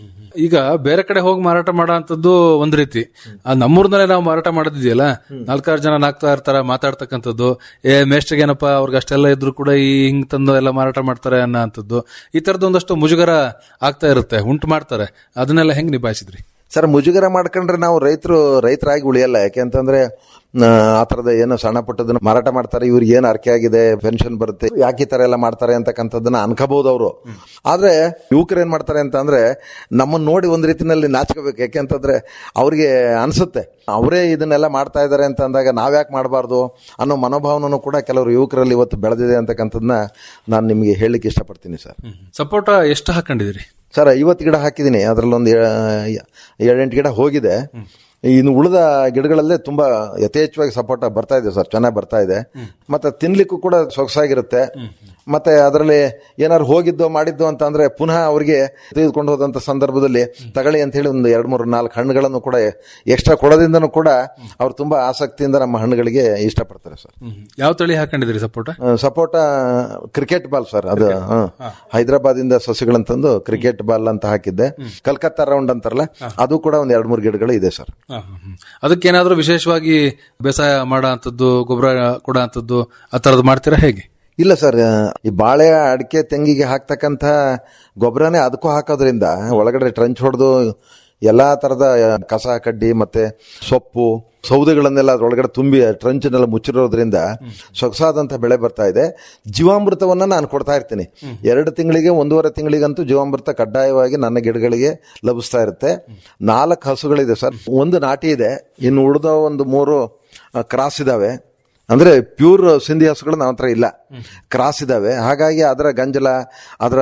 ಈಗ ಬೇರೆ ಕಡೆ ಹೋಗಿ ಮಾರಾಟ ಮಾಡೋ ಅಂತದ್ದು ಒಂದ್ ರೀತಿ ಆ ನಮ್ಮೂರ್ನಲ್ಲೇ ನಾವು ಮಾರಾಟ ಮಾಡೋದಿದೆಯಲ್ಲ ನಾಲ್ಕಾರು ಜನ ನಾಲ್ಕು ಇರ್ತಾರ ಮಾತಾಡ್ತಕ್ಕಂಥದ್ದು ಏ ಮೇಷ್ಟ್ರಿಗೇನಪ್ಪ ಅವ್ರಿಗೆ ಅಷ್ಟೆಲ್ಲ ಇದ್ರು ಕೂಡ ಈ ಹಿಂಗ್ ತಂದು ಎಲ್ಲ ಮಾರಾಟ ಮಾಡ್ತಾರೆ ಅನ್ನೋ ಅಂತದ್ದು ಈ ತರದ್ದು ಒಂದಷ್ಟು ಮುಜುಗರ ಆಗ್ತಾ ಇರುತ್ತೆ ಉಂಟು ಮಾಡ್ತಾರೆ ಅದನ್ನೆಲ್ಲ ಹೆಂಗ್ ನಿಭಾಯಿಸಿದ್ರಿ ಸರ್ ಮುಜುಗರ ಮಾಡ್ಕೊಂಡ್ರೆ ನಾವು ರೈತರು ರೈತರಾಗಿ ಉಳಿಯಲ್ಲ ಯಾಕೆಂತಂದ್ರೆ ಆ, ಆ ಥರದ ಏನೋ ಸಣ್ಣ ಪುಟ್ಟದನ್ನ ಮಾರಾಟ ಮಾಡ್ತಾರೆ ಇವ್ರಿಗೆ ಏನು ಅರ್ಕೆ ಆಗಿದೆ ಪೆನ್ಷನ್ ಬರುತ್ತೆ ಯಾಕೆ ಈ ಥರ ಎಲ್ಲ ಮಾಡ್ತಾರೆ ಅಂತಕ್ಕಂಥದ್ದನ್ನ ಅನ್ಕೋಬಹುದು ಅವರು ಆದ್ರೆ ಯುವಕರು ಏನ್ ಮಾಡ್ತಾರೆ ಅಂತ ಅಂದ್ರೆ ನಮ್ಮನ್ನ ನೋಡಿ ಒಂದ್ ರೀತಿನಲ್ಲಿ ನಾಚ್ಕೋಬೇಕು ಯಾಕೆಂತಂದ್ರೆ ಅವ್ರಿಗೆ ಅನ್ಸುತ್ತೆ ಅವರೇ ಇದನ್ನೆಲ್ಲ ಮಾಡ್ತಾ ಇದ್ದಾರೆ ಅಂತ ಅಂದಾಗ ನಾವ್ಯಾಕೆ ಮಾಡಬಾರ್ದು ಅನ್ನೋ ಮನೋಭಾವನೂ ಕೂಡ ಕೆಲವರು ಯುವಕರಲ್ಲಿ ಇವತ್ತು ಬೆಳೆದಿದೆ ಅಂತಕ್ಕಂಥದ್ದನ್ನ ನಾನು ನಿಮಗೆ ಹೇಳಲಿಕ್ಕೆ ಇಷ್ಟಪಡ್ತೀನಿ ಸರ್ ಸಪೋಟ ಎಷ್ಟು ಹಾಕೊಂಡಿದಿರಿ ಸರ್ ಐವತ್ತು ಗಿಡ ಹಾಕಿದ್ದೀನಿ ಅದರಲ್ಲೊಂದು ಏಳೆಂಟು ಗಿಡ ಹೋಗಿದೆ ಇನ್ನು ಉಳಿದ ಗಿಡಗಳಲ್ಲೇ ತುಂಬಾ ಯಥೇಚ್ಛವಾಗಿ ಸಪೋಟ ಬರ್ತಾ ಇದೆ ಸರ್ ಚೆನ್ನಾಗಿ ಬರ್ತಾ ಇದೆ ಮತ್ತೆ ತಿನ್ಲಿಕ್ಕೂ ಕೂಡ ಸೊಗಸಾಗಿರುತ್ತೆ ಮತ್ತೆ ಅದರಲ್ಲಿ ಏನಾದ್ರು ಹೋಗಿದ್ದೋ ಮಾಡಿದ್ದು ಅಂತ ಅಂದ್ರೆ ಪುನಃ ಅವರಿಗೆ ತೆಗೆದುಕೊಂಡು ಹೋದಂತ ಸಂದರ್ಭದಲ್ಲಿ ತಗೊಳ್ಳಿ ಅಂತ ಹೇಳಿ ಒಂದು ಎರಡು ಮೂರು ನಾಲ್ಕು ಹಣ್ಣುಗಳನ್ನು ಕೂಡ ಎಕ್ಸ್ಟ್ರಾ ಕೊಡೋದ್ರಿಂದನೂ ಕೂಡ ಅವ್ರು ತುಂಬಾ ಆಸಕ್ತಿಯಿಂದ ನಮ್ಮ ಹಣ್ಣುಗಳಿಗೆ ಇಷ್ಟಪಡ್ತಾರೆ ಸರ್ ಯಾವ ತಳಿ ಹಾಕೊಂಡಿದಿರಿ ಸಪೋಟ ಆ, ಸಪೋಟ ಕ್ರಿಕೆಟ್ ಬಾಲ್ ಸರ್ ಅದು ಹ. ಹೈದರಾಬಾದ್ ಇಂದ ಸಸಿಗಳನ್ನ ತಂದು ಕ್ರಿಕೆಟ್ ಬಾಲ್ ಅಂತ ಹಾಕಿದ್ದೆ ಕಲ್ಕತ್ತಾ ರೌಂಡ್ ಅಂತಾರಲ್ಲ ಅದು ಕೂಡ ಒಂದ್ ಎರಡ್ ಮೂರು ಗಿಡಗಳು ಇದೆ ಸರ್ ಅದಕ್ಕೇನಾದ್ರೂ ವಿಶೇಷವಾಗಿ ಬೇಸಾಯ ಮಾಡೋ ಅಂತದ್ದು ಗೊಬ್ಬರ ಕೊಡೋ ಅಂತದ್ದು ಆ ತರದ್ ಮಾಡ್ತೀರಾ ಹೇಗೆ ಇಲ್ಲ ಸರ್ ಈ ಬಾಳೆ ಅಡಿಕೆ ತೆಂಗಿಗೆ ಹಾಕ್ತಕ್ಕಂಥ ಗೊಬ್ಬರನೇ ಅದಕ್ಕೂ ಹಾಕೋದ್ರಿಂದ ಒಳಗಡೆ ಟ್ರಂಚ್ ಹೊಡೆದು ಎಲ್ಲಾ ತರದ ಕಸ ಕಡ್ಡಿ ಮತ್ತೆ ಸೊಪ್ಪು ಸೌದೆಗಳನ್ನೆಲ್ಲ ಅದ್ರೊಳಗಡೆ ತುಂಬಿ ಟ್ರಂಚ್ನೆಲ್ಲ ಮುಚ್ಚಿರೋದ್ರಿಂದ ಸೊಗಸಾದಂತ ಬೆಳೆ ಬರ್ತಾ ಇದೆ ಜೀವಾಮೃತವನ್ನ ನಾನು ಕೊಡ್ತಾ ಇರ್ತೀನಿ ಎರಡು ತಿಂಗಳಿಗೆ ಒಂದೂವರೆ ತಿಂಗಳಿಗಂತೂ ಜೀವಾಮೃತ ಕಡ್ಡಾಯವಾಗಿ ನನ್ನ ಗಿಡಗಳಿಗೆ ಲಭಿಸ್ತಾ ಇರುತ್ತೆ ನಾಲ್ಕು ಹಸುಗಳಿದೆ ಸರ್ ಒಂದು ನಾಟಿ ಇದೆ ಇನ್ನು ಉಳಿದ ಒಂದು ಮೂರು ಕ್ರಾಸ್ ಇದಾವೆ ಅಂದ್ರೆ ಪ್ಯೂರ್ ಸಿಂಧಿ ಹಸುಗಳು ನಮ್ಮ ಹತ್ರ ಇಲ್ಲ ಕ್ರಾಸ್ ಇದಾವೆ ಹಾಗಾಗಿ ಅದರ ಗಂಜಲ ಅದರ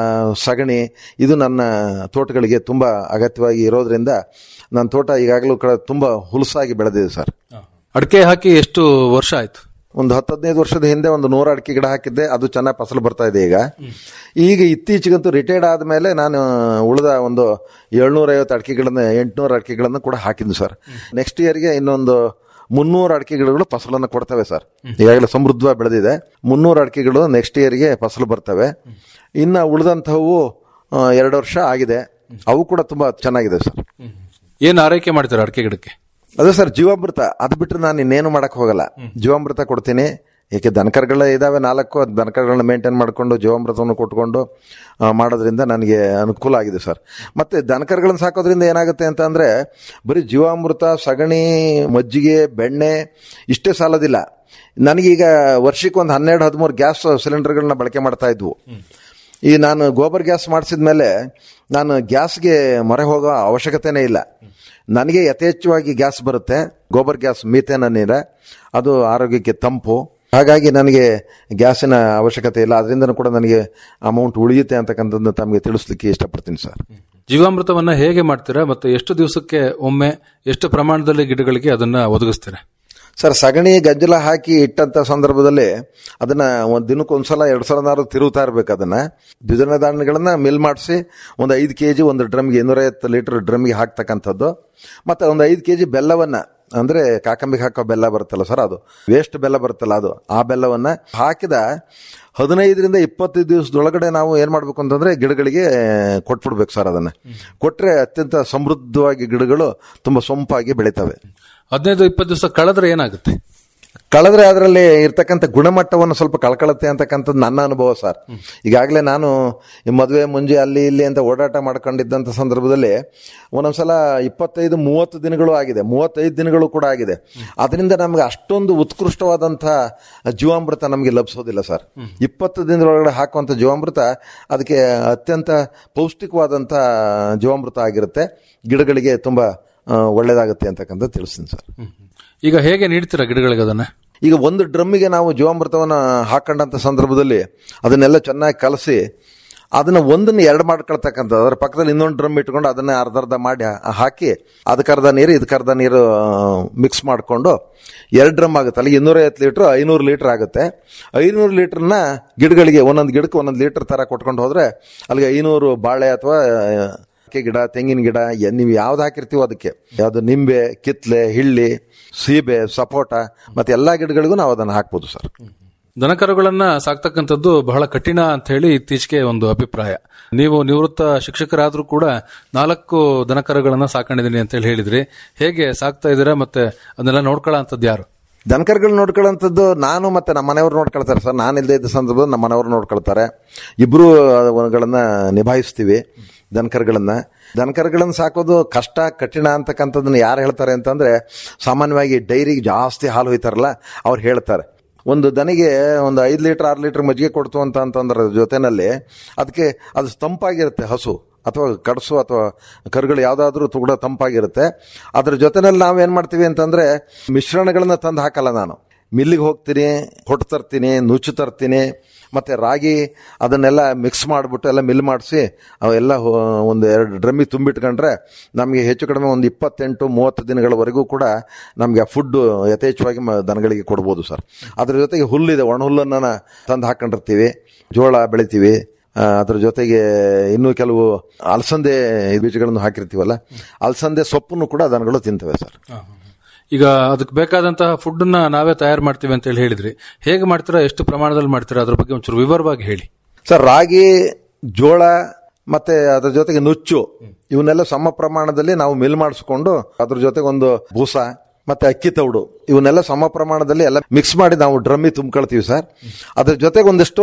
ಸಗಣಿ ಇದು ನನ್ನ ತೋಟಗಳಿಗೆ ತುಂಬಾ ಅಗತ್ಯವಾಗಿ ಇರೋದ್ರಿಂದ ನನ್ನ ತೋಟ ಈಗಾಗಲೂ ಕೂಡ ತುಂಬಾ ಹುಲಸಾಗಿ ಬೆಳೆದಿದೆ ಸರ್ ಅಡಿಕೆ ಹಾಕಿ ಎಷ್ಟು ವರ್ಷ ಆಯ್ತು ಒಂದು ಹತ್ತು ಹದಿನೈದು ವರ್ಷದ ಹಿಂದೆ ಒಂದು ನೂರು ಅಡಿಕೆ ಗಿಡ ಹಾಕಿದ್ದೆ ಅದು ಚೆನ್ನಾಗಿ ಫಸಲು ಬರ್ತಾ ಇದೆ ಈಗ ಈಗ ಇತ್ತೀಚೆಗಂತೂ ರಿಟೈರ್ಡ್ ಆದಮೇಲೆ ನಾನು ಉಳಿದ ಒಂದು ಏಳ್ನೂರ ಐವತ್ತು ಅಡಿಕೆಗಳನ್ನ ಎಂಟುನೂರು ಅಡಿಕೆಗಳನ್ನು ಕೂಡ ಹಾಕಿದ್ದೆ ಸರ್ ನೆಕ್ಸ್ಟ್ ಇಯರ್ಗೆ ಇನ್ನೊಂದು ಮುನ್ನೂರು ಅಡಿಕೆ ಗಿಡಗಳು ಫಸಲನ್ನು ಕೊಡ್ತವೆ ಸರ್ ಈಗಾಗಲೇ ಸಮೃದ್ಧವಾಗಿ ಬೆಳೆದಿದೆ ಮುನ್ನೂರು ಅಡಿಕೆಗಳು ನೆಕ್ಸ್ಟ್ ಇಯರ್ಗೆ ಫಸಲು ಬರ್ತವೆ ಇನ್ನು ಉಳಿದಂಥವು ಆ, ಎರಡು ವರ್ಷ ಆಗಿದೆ ಅವು ಕೂಡ ತುಂಬಾ ಚೆನ್ನಾಗಿದೆ ಸರ್ ಏನ್ ಆರೈಕೆ ಮಾಡ್ತೀರಾ ಅಡಿಕೆ ಗಿಡಕ್ಕೆ ಅದೇ ಸರ್ ಜೀವಾಮೃತ ಅದು ಬಿಟ್ಟರೆ ನಾನು ಇನ್ನೇನು ಮಾಡಕ್ ಹೋಗಲ್ಲ ಜೀವಾಮೃತ ಕೊಡ್ತೀನಿ ಏಕೆ ದನಕರುಗಳ ಇದಾವೆ ನಾಲ್ಕು ಅದು ದನಕರುಗಳನ್ನ ಮೇಂಟೈನ್ ಮಾಡಿಕೊಂಡು ಜೀವಾಮೃತವನ್ನು ಕೊಟ್ಕೊಂಡು ಆ, ಮಾಡೋದ್ರಿಂದ ನನಗೆ ಅನುಕೂಲ ಆಗಿದೆ ಸರ್ ಮತ್ತೆ ದನಕರುಗಳನ್ನ ಸಾಕೋದ್ರಿಂದ ಏನಾಗುತ್ತೆ ಅಂತ ಅಂದ್ರೆ ಬರೀ ಜೀವಾಮೃತ ಸಗಣಿ ಮಜ್ಜಿಗೆ ಬೆಣ್ಣೆ ಇಷ್ಟೇ ಸಾಲೋದಿಲ್ಲ ನನಗೀಗ ವರ್ಷಕ್ಕೆ ಒಂದು ಹನ್ನೆರಡು ಹದಿಮೂರು ಗ್ಯಾಸ್ ಸಿಲಿಂಡರ್ಗಳನ್ನ ಬಳಕೆ ಮಾಡ್ತಾ ಇದ್ವು ಈ ನಾನು ಗೋಬರ್ ಗ್ಯಾಸ್ ಮಾಡಿಸಿದ ಮೇಲೆ ನಾನು ಗ್ಯಾಸ್ಗೆ ಮೊರೆ ಹೋಗೋ ಅವಶ್ಯಕತೆನೇ ಇಲ್ಲ ನನಗೆ ಯಥೇಚ್ಛವಾಗಿ ಗ್ಯಾಸ್ ಬರುತ್ತೆ ಗೋಬರ್ ಗ್ಯಾಸ್ ಮೀಥೇನ ನೀರ ಅದು ಆರೋಗ್ಯಕ್ಕೆ ತಂಪು ಹಾಗಾಗಿ ನನಗೆ ಗ್ಯಾಸಿನ ಅವಶ್ಯಕತೆ ಇಲ್ಲ ಅದರಿಂದನೂ ಕೂಡ ನನಗೆ ಅಮೌಂಟ್ ಉಳಿಯುತ್ತೆ ಅಂತಕ್ಕಂಥದ್ದು ತಮಗೆ ತಿಳಿಸ್ಲಿಕ್ಕೆ ಇಷ್ಟಪಡ್ತೀನಿ ಸರ್ ಜೀವಾಮೃತವನ್ನ ಹೇಗೆ ಮಾಡ್ತೀರಾ ಮತ್ತೆ ಎಷ್ಟು ದಿವಸಕ್ಕೆ ಒಮ್ಮೆ ಎಷ್ಟು ಪ್ರಮಾಣದಲ್ಲಿ ಗಿಡಗಳಿಗೆ ಅದನ್ನ ಒದಗಿಸ್ತೀರಾ ಸರ್ ಸಗಣಿ ಗಂಜಲ ಹಾಕಿ ಇಟ್ಟಂತ ಸಂದರ್ಭದಲ್ಲಿ ಅದನ್ನ ಒಂದ್ ದಿನಕ್ಕೆ ಒಂದ್ಸಲ ಎರಡು ಸಲನಾದ್ರು ತಿರುಗ್ತಾ ಇರ್ಬೇಕು ಅದನ್ನ ದ್ವಿದಳ ಧಾನ್ಯಗಳನ್ನ ಮಿಲ್ ಮಾಡಿಸಿ ಒಂದು ಐದು ಕೆಜಿ ಒಂದು ಡ್ರಮ್ಗೆ ಇನ್ನೂರೈವತ್ತು ಲೀಟರ್ ಡ್ರಮ್ಗೆ ಹಾಕ್ತಕ್ಕಂಥದ್ದು ಮತ್ತೆ ಒಂದು ಐದು ಕೆಜಿ ಬೆಲ್ಲವನ್ನ ಅಂದ್ರೆ ಕಾಕಂಬಿಗೆ ಹಾಕೋ ಬೆಲ್ಲ ಬರುತ್ತಲ್ಲ ಸರ್ ಅದು ವೇಸ್ಟ್ ಬೆಲ್ಲ ಬರುತ್ತಲ್ಲ ಅದು ಆ ಬೆಲ್ಲವನ್ನ ಹಾಕಿದ ಹದಿನೈದರಿಂದ ಇಪ್ಪತ್ತೈದು ದಿವಸದೊಳಗಡೆ ನಾವು ಏನ್ ಮಾಡ್ಬೇಕು ಅಂತಂದ್ರೆ ಗಿಡಗಳಿಗೆ ಕೊಟ್ಬಿಡ್ಬೇಕು ಸರ್ ಅದನ್ನ ಕೊಟ್ರೆ ಅತ್ಯಂತ ಸಮೃದ್ಧವಾಗಿ ಗಿಡಗಳು ತುಂಬಾ ಸೊಂಪಾಗಿ ಬೆಳಿತವೆ ಹದಿನೈದು ಇಪ್ಪತ್ತು ದಿವಸ ಕಳೆದ್ರೆ ಏನಾಗುತ್ತೆ ಕಳೆದ್ರೆ ಅದರಲ್ಲಿ ಇರ್ತಕ್ಕಂಥ ಗುಣಮಟ್ಟವನ್ನು ಸ್ವಲ್ಪ ಕಳ್ಕೊಳ್ಳುತ್ತೆ ಅಂತಕ್ಕಂಥದ್ದು ನನ್ನ ಅನುಭವ ಸರ್ ಈಗಾಗಲೇ ನಾನು ಈ ಮದುವೆ ಮುಂಜೆ ಅಲ್ಲಿ ಇಲ್ಲಿ ಅಂತ ಓಡಾಟ ಮಾಡ್ಕೊಂಡಿದ್ದಂಥ ಸಂದರ್ಭದಲ್ಲಿ ಒಂದೊಂದ್ಸಲ ಇಪ್ಪತ್ತೈದು ಮೂವತ್ತು ದಿನಗಳು ಆಗಿದೆ ಮೂವತ್ತೈದು ದಿನಗಳು ಕೂಡ ಆಗಿದೆ ಅದರಿಂದ ನಮಗೆ ಅಷ್ಟೊಂದು ಉತ್ಕೃಷ್ಟವಾದಂಥ ಜೀವಾಮೃತ ನಮಗೆ ಲಭಿಸೋದಿಲ್ಲ ಸರ್ ಇಪ್ಪತ್ತು ದಿನದೊಳಗಡೆ ಹಾಕುವಂಥ ಜೀವಾಮೃತ ಅದಕ್ಕೆ ಅತ್ಯಂತ ಪೌಷ್ಟಿಕವಾದಂಥ ಜೀವಾಮೃತ ಆಗಿರುತ್ತೆ ಗಿಡಗಳಿಗೆ ತುಂಬಾ ಆ, ಒಳ್ಳೇದಾಗುತ್ತೆ ಅಂತಕ್ಕಂಥ ತಿಳಿಸ್ತೀನಿ ಸರ್ ಈಗ ಹೇಗೆ ನೀಡ್ತೀರಾ ಗಿಡಗಳಿಗೆ ಅದನ್ನ ಈಗ ಒಂದು ಡ್ರಮ್ಮಿಗೆ ನಾವು ಜೀವಾಮೃತವನ್ನು ಹಾಕೊಂಡಂಥ ಸಂದರ್ಭದಲ್ಲಿ ಅದನ್ನೆಲ್ಲ ಚೆನ್ನಾಗಿ ಕಲಸಿ ಅದನ್ನ ಒಂದನ್ನ ಎರಡು ಮಾಡ್ಕೊಳ್ತಕ್ಕಂಥದ್ದು ಅದರ ಪಕ್ಕದಲ್ಲಿ ಇನ್ನೊಂದು ಡ್ರಮ್ ಇಟ್ಕೊಂಡು ಅದನ್ನ ಅರ್ಧ ಅರ್ಧ ಮಾಡಿ ಹಾ- ಹಾಕಿ ಅದಕ್ಕೆ ಅರ್ಧ ನೀರು ಇದಕ್ಕೆ ಅರ್ಧ ನೀರು ಮಿಕ್ಸ್ ಮಾಡಿಕೊಂಡು ಎರಡು ಡ್ರಮ್ ಆಗುತ್ತೆ ಅಲ್ಲಿ ಇನ್ನೂರೈವತ್ತು ಲೀಟ್ರ್ ಐನೂರು ಲೀಟರ್ ಆಗುತ್ತೆ ಐನೂರು ಲೀಟರ್ನ ಗಿಡಗಳಿಗೆ ಒಂದೊಂದು ಗಿಡಕ್ಕೆ ಒಂದೊಂದು ಲೀಟರ್ ತರ ಕೊಟ್ಕೊಂಡು ಹೋದ್ರೆ ಅಲ್ಲಿಗೆ ಐನೂರು ಬಾಳೆ ಅಥವಾ ಅಡಿಕೆ ಗಿಡ ತೆಂಗಿನ ಗಿಡ ಎ- ನೀವು ಯಾವ್ದು ಹಾಕಿರ್ತೀವೋ ಅದಕ್ಕೆ ಯಾವ್ದು ನಿಂಬೆ ಕಿತ್ಲೆ ಹಿಳ್ಳಿ ಸೀಬೆ ಸಪೋಟ ಮತ್ತೆ ಎಲ್ಲಾ ಗಿಡಗಳಿಗೂ ನಾವು ಅದನ್ನ ಹಾಕ್ಬೋದು ಸರ್ ದನಕರುಗಳನ್ನ ಸಾಕ್ತಕ್ಕಂಥದ್ದು ಬಹಳ ಕಠಿಣ ಅಂತ ಹೇಳಿ ಇತ್ತೀಚೆಗೆ ಒಂದು ಅಭಿಪ್ರಾಯ ನೀವು ನಿವೃತ್ತ ಶಿಕ್ಷಕರಾದ್ರೂ ಕೂಡ ನಾಲ್ಕು ದನಕರುಗಳನ್ನ ಸಾಕೊಂಡಿದ್ದೀನಿ ಅಂತ ಹೇಳಿ ಹೇಳಿದ್ರಿ ಹೇಗೆ ಸಾಕ್ತಾ ಇದ್ದೀರಾ ಮತ್ತೆ ಅದನ್ನೆಲ್ಲ ನೋಡ್ಕೊಳ್ಳೋ ಅಂಥದ್ದು ಯಾರು ದನಕರುಗಳು ನೋಡ್ಕೊಳ್ಳೋಂಥದ್ದು ನಾನು ಮತ್ತೆ ನಮ್ಮ ಮನೆಯವರು ನೋಡ್ಕೊಳ್ತಾರೆ ಸರ್ ನಾನು ಇಲ್ಲದೆ ಇದ್ದ ಸಂದರ್ಭದಲ್ಲಿ ನಮ್ಮ ಮನೆಯವರು ನೋಡ್ಕೊಳ್ತಾರೆ ಇಬ್ರು ಅವುಗಳನ್ನ ನಿಭಾಯಿಸ್ತೀವಿ ದನಕರುಗಳನ್ನ ದನಕರುಗಳನ್ನ ಸಾಕೋದು ಕಷ್ಟ ಕಠಿಣ ಅಂತಕ್ಕಂಥದ್ದನ್ನ ಯಾರು ಹೇಳ್ತಾರೆ ಅಂತಂದ್ರೆ ಸಾಮಾನ್ಯವಾಗಿ ಡೈರಿಗೆ ಜಾಸ್ತಿ ಹಾಲು ಹೋಯ್ತಾರಲ್ಲ ಅವ್ರು ಹೇಳ್ತಾರೆ ಒಂದು ದನಿಗೆ ಒಂದು ಐದು ಲೀಟರ್ ಆರು ಲೀಟರ್ ಮಜ್ಜಿಗೆ ಕೊಡ್ತು ಅಂತ ಅಂತಂದ್ರೆ ಜೊತೆನಲ್ಲಿ ಅದಕ್ಕೆ ಅದು ತಂಪಾಗಿರುತ್ತೆ ಹಸು ಅಥವಾ ಕಡಸು ಅಥವಾ ಕರುಗಳು ಯಾವುದಾದ್ರೂ ತುಗುಡ ತಂಪಾಗಿರುತ್ತೆ ಅದ್ರ ಜೊತೆನಲ್ಲಿ ನಾವೇನ್ ಮಾಡ್ತೀವಿ ಅಂತಂದ್ರೆ ಮಿಶ್ರಣಗಳನ್ನ ತಂದು ಹಾಕಲ್ಲ ನಾನು ಮಿಲ್ಲಿಗೆ ಹೋಗ್ತೀನಿ ಹೊಟ್ಟು ತರ್ತೀನಿ ನುಚ್ಚು ತರ್ತೀನಿ ಮತ್ತೆ ರಾಗಿ ಅದನ್ನೆಲ್ಲ ಮಿಕ್ಸ್ ಮಾಡಿಬಿಟ್ಟು ಎಲ್ಲ ಮಿಲ್ ಮಾಡಿಸಿ ಅವೆಲ್ಲ ಹೋ- ಒಂದು ಎರಡು ಡ್ರಮ್ಮಿಗೆ ತುಂಬಿಟ್ಕೊಂಡ್ರೆ ನಮಗೆ ಹೆಚ್ಚು ಕಡಿಮೆ ಒಂದು ಇಪ್ಪತ್ತೆಂಟು ಮೂವತ್ತು ದಿನಗಳವರೆಗೂ ಕೂಡ ನಮಗೆ ಆ ಫುಡ್ ಯಥೇಚ್ಛವಾಗಿ ಮ- ದನಗಳಿಗೆ ಕೊಡ್ಬೋದು ಸರ್ ಅದ್ರ ಜೊತೆಗೆ ಹುಲ್ಲಿದೆ ಒಣ ಹುಲ್ಲನ್ನು ತಂದು ಹಾಕೊಂಡಿರ್ತೀವಿ ಜೋಳ ಬೆಳಿತೀವಿ ಆ, ಅದ್ರ ಜೊತೆಗೆ ಇನ್ನೂ ಕೆಲವು ಅಲಸಂದೆ ಬೀಜಗಳನ್ನು ಹಾಕಿರ್ತೀವಲ್ಲ ಅಲಸಂದೆ ಸೊಪ್ಪನ್ನು ಕೂಡ ದನಗಳು ತಿಂತವೆ ಸರ್ ಈಗ ಅದಕ್ಕೆ ಬೇಕಾದಂತಹ ಫುಡ್ ನ ನಾವೇ ತಯಾರು ಮಾಡ್ತೀವಿ ಅಂತ ಹೇಳಿ ಹೇಳಿದ್ರಿ ಹೇಗೆ ಮಾಡ್ತೀರಾ ಎಷ್ಟು ಪ್ರಮಾಣದಲ್ಲಿ ಮಾಡ್ತೀರಾ ಅದ್ರ ಬಗ್ಗೆ ಒಂಚೂರು ವಿವರವಾಗಿ ಹೇಳಿ ಸರ್ ರಾಗಿ ಜೋಳ ಮತ್ತೆ ಅದ್ರ ಜೊತೆಗೆ ನುಚ್ಚು ಇವನ್ನೆಲ್ಲ ಸಮ ಪ್ರಮಾಣದಲ್ಲಿ ನಾವು ಮಿಲ್ ಮಾಡಿಸ್ಕೊಂಡು ಅದ್ರ ಜೊತೆಗೆ ಒಂದು ಬೂಸ ಮತ್ತೆ ಅಕ್ಕಿ ತೌಡು ಇವನ್ನೆಲ್ಲ ಸಮ ಪ್ರಮಾಣದಲ್ಲಿ ಎಲ್ಲ ಮಿಕ್ಸ್ ಮಾಡಿ ನಾವು ಡ್ರಮ್ಮಿ ತುಂಬ್ಕೊಳ್ತೀವಿ ಸರ್ ಅದ್ರ ಜೊತೆಗೆ ಒಂದಿಷ್ಟು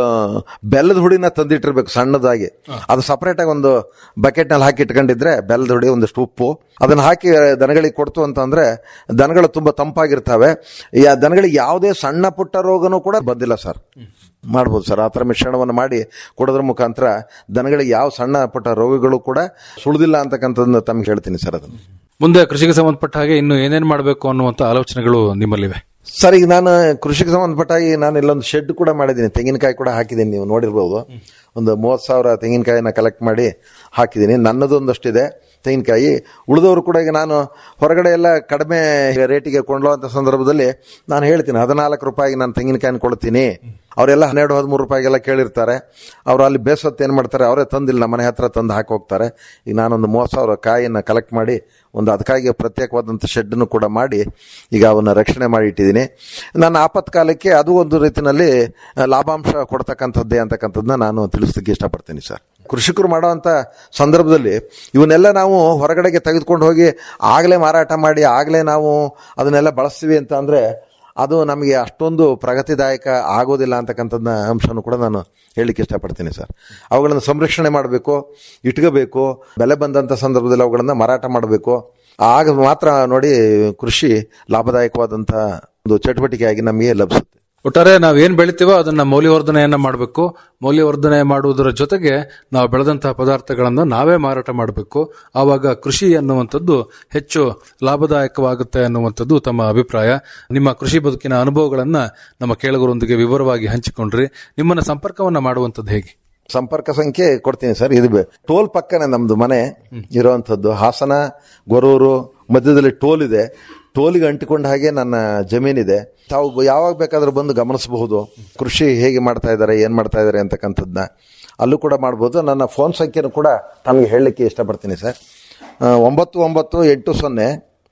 ಬೆಲ್ಲದ ಹುಡಿನ ತಂದಿಟ್ಟಿರ್ಬೇಕು ಸಣ್ಣದಾಗಿ ಅದು ಸಪರೇಟ್ ಆಗಿ ಒಂದು ಬಕೆಟ್ ನಲ್ಲಿ ಹಾಕಿ ಇಟ್ಕೊಂಡಿದ್ರೆ ಬೆಲ್ಲದ ಹುಡಿ ಒಂದಿಷ್ಟು ಉಪ್ಪು ಅದನ್ನ ಹಾಕಿ ದನಗಳಿಗೆ ಕೊಡ್ತು ಅಂತಂದ್ರೆ ದನಗಳು ತುಂಬಾ ತಂಪಾಗಿರ್ತವೆ ಈ ಆ ದನಗಳಿಗೆ ಯಾವುದೇ ಸಣ್ಣ ಪುಟ್ಟ ರೋಗನೂ ಕೂಡ ಬಂದಿಲ್ಲ ಸರ್ ಮಾಡ್ಬೋದು ಸರ್ ಆ ಥರ ಮಿಶ್ರಣವನ್ನು ಮಾಡಿ ಕೊಡೋದ್ರ ಮುಖಾಂತರ ದನಗಳಿಗೆ ಯಾವ ಸಣ್ಣ ಪುಟ್ಟ ರೋಗಗಳು ಕೂಡ ಸುಳಿದಿಲ್ಲ ಅಂತಕ್ಕಂಥದ್ದನ್ನ ತಮ್ಗೆ ಹೇಳ್ತೀನಿ ಸರ್ ಅದನ್ನು ಮುಂದೆ ಕೃಷಿಗೆ ಸಂಬಂಧಪಟ್ಟ ಹಾಗೆ ಇನ್ನು ಏನೇನ್ ಮಾಡಬೇಕು ಅನ್ನುವಂತ ಆಲೋಚನೆಗಳು ನಿಮ್ಮಲ್ಲಿವೆ ಸರ್ ಈಗ ನಾನು ಕೃಷಿಗೆ ಸಂಬಂಧಪಟ್ಟಾಗಿ ನಾನು ಇಲ್ಲೊಂದು ಶೆಡ್ ಕೂಡ ಮಾಡಿದ್ದೀನಿ ತೆಂಗಿನಕಾಯಿ ಕೂಡ ಹಾಕಿದ್ದೀನಿ ನೀವು ನೋಡಿರ್ಬೋದು ಒಂದು ಮೂವತ್ತು ಸಾವಿರ ತೆಂಗಿನಕಾಯಿನ ಕಲೆಕ್ಟ್ ಮಾಡಿ ಹಾಕಿದ್ದೀನಿ ನನ್ನದು ಒಂದಷ್ಟಿದೆ ತೆಂಗಿನಕಾಯಿ ಉಳಿದವರು ಕೂಡ ಈಗ ನಾನು ಹೊರಗಡೆ ಎಲ್ಲ ಕಡಿಮೆ ರೇಟಿಗೆ ಕೊಂಡ್ಲುವಂಥ ಸಂದರ್ಭದಲ್ಲಿ ನಾನು ಹೇಳ್ತೀನಿ ಹದಿನಾಲ್ಕು ರೂಪಾಯಿಗೆ ನಾನು ತೆಂಗಿನಕಾಯಿನ ಕೊಡ್ತೀನಿ ಅವರೆಲ್ಲ ಹನ್ನೆರಡು ಹದಿಮೂರು ರೂಪಾಯಿಗೆಲ್ಲ ಕೇಳಿರ್ತಾರೆ ಅವ್ರು ಅಲ್ಲಿ ಬೇಸತ್ತು ಏನು ಮಾಡ್ತಾರೆ ಅವರೇ ತಂದಿಲ್ಲ ನಮ್ಮ ಮನೆ ಹತ್ರ ತಂದು ಹಾಕಿ ಹೋಗ್ತಾರೆ ಈಗ ನಾನೊಂದು ಮೂವತ್ತು ಸಾವಿರ ಕಾಯಿನ ಕಲೆಕ್ಟ್ ಮಾಡಿ ಒಂದು ಅದಕ್ಕಾಗಿ ಪ್ರತ್ಯೇಕವಾದಂಥ ಶೆಡ್ನು ಕೂಡ ಮಾಡಿ ಈಗ ಅವನ್ನ ರಕ್ಷಣೆ ಮಾಡಿ ಇಟ್ಟಿದ್ದೀನಿ ನನ್ನ ಆಪತ್ಕಾಲಕ್ಕೆ ಅದು ಒಂದು ರೀತಿಯಲ್ಲಿ ಲಾಭಾಂಶ ಕೊಡ್ತಕ್ಕಂಥದ್ದೇ ಅಂತಕ್ಕಂಥದ್ದನ್ನ ನಾನು ತಿಳಿಸ್ಲಿಕ್ಕೆ ಇಷ್ಟಪಡ್ತೀನಿ ಸರ್ ಕೃಷಿಕರು ಮಾಡುವಂಥ ಸಂದರ್ಭದಲ್ಲಿ ಇವನ್ನೆಲ್ಲ ನಾವು ಹೊರಗಡೆಗೆ ತೆಗೆದುಕೊಂಡು ಹೋಗಿ ಆಗಲೇ ಮಾರಾಟ ಮಾಡಿ ಆಗಲೇ ನಾವು ಅದನ್ನೆಲ್ಲ ಬಳಸ್ತೀವಿ ಅಂತ ಅಂದರೆ ಅದು ನಮಗೆ ಅಷ್ಟೊಂದು ಪ್ರಗತಿದಾಯಕ ಆಗೋದಿಲ್ಲ ಅಂತಕ್ಕಂಥದ್ದನ್ನ ಅಂಶನೂ ಕೂಡ ನಾನು ಹೇಳಲಿಕ್ಕೆ ಇಷ್ಟಪಡ್ತೀನಿ ಸರ್ ಅವುಗಳನ್ನು ಸಂರಕ್ಷಣೆ ಮಾಡಬೇಕು ಇಟ್ಕೋಬೇಕು ಬೆಲೆ ಬಂದಂಥ ಸಂದರ್ಭದಲ್ಲಿ ಅವುಗಳನ್ನು ಮಾರಾಟ ಮಾಡಬೇಕು ಆಗ ಮಾತ್ರ ನೋಡಿ ಕೃಷಿ ಲಾಭದಾಯಕವಾದಂಥ ಒಂದು ಚಟುವಟಿಕೆಯಾಗಿ ನಮಗೆ ಲಭಿಸುತ್ತೆ ಒಟ್ಟಾರೆ ನಾವ್ ಏನ್ ಬೆಳಿತೀವೋ ಅದನ್ನ ಮೌಲ್ಯವರ್ಧನೆಯನ್ನ ಮಾಡಬೇಕು ಮೌಲ್ಯವರ್ಧನೆ ಮಾಡುವುದರ ಜೊತೆಗೆ ನಾವು ಬೆಳೆದಂತಹ ಪದಾರ್ಥಗಳನ್ನು ನಾವೇ ಮಾರಾಟ ಮಾಡಬೇಕು ಆವಾಗ ಕೃಷಿ ಅನ್ನುವಂಥದ್ದು ಹೆಚ್ಚು ಲಾಭದಾಯಕವಾಗುತ್ತೆ ಅನ್ನುವಂಥದ್ದು ತಮ್ಮ ಅಭಿಪ್ರಾಯ ನಿಮ್ಮ ಕೃಷಿ ಬದುಕಿನ ಅನುಭವಗಳನ್ನ ನಮ್ಮ ಕೇಳುಗರೊಂದಿಗೆ ವಿವರವಾಗಿ ಹಂಚಿಕೊಂಡ್ರಿ ನಿಮ್ಮನ್ನ ಸಂಪರ್ಕವನ್ನ ಮಾಡುವಂಥದ್ದು ಹೇಗೆ ಸಂಪರ್ಕ ಸಂಖ್ಯೆ ಕೊಡ್ತೀನಿ ಸರ್ ಇದು ಬೆ- ಟೋಲ್ ಪಕ್ಕನೆ ನಮ್ದು ಮನೆ ಇರುವಂಥದ್ದು ಹಾಸನ ಗೊರೂರು ಮಧ್ಯದಲ್ಲಿ ಟೋಲ್ ಇದೆ ಟೋಲಿಗೆ ಅಂಟಿಕೊಂಡ ಹಾಗೆ ನನ್ನ ಜಮೀನಿದೆ ತಾವು ಯಾವಾಗ ಬೇಕಾದ್ರೂ ಬಂದು ಗಮನಿಸಬಹುದು ಕೃಷಿ ಹೇಗೆ ಮಾಡ್ತಾ ಇದ್ದಾರೆ ಏನ್ ಮಾಡ್ತಾ ಇದ್ದಾರೆ ಅಂತಕ್ಕಂಥದ್ದನ್ನ ಅಲ್ಲೂ ಕೂಡ ಮಾಡ್ಬೋದು ನನ್ನ ಫೋನ್ ಸಂಖ್ಯೆನೂ ಕೂಡ ತಮಗೆ ಹೇಳಲಿಕ್ಕೆ ಇಷ್ಟಪಡ್ತೀನಿ ಸರ್ ಆ, ಒಂಬತ್ತು ಒಂಬತ್ತು ಎಂಟು ಸೊನ್ನೆ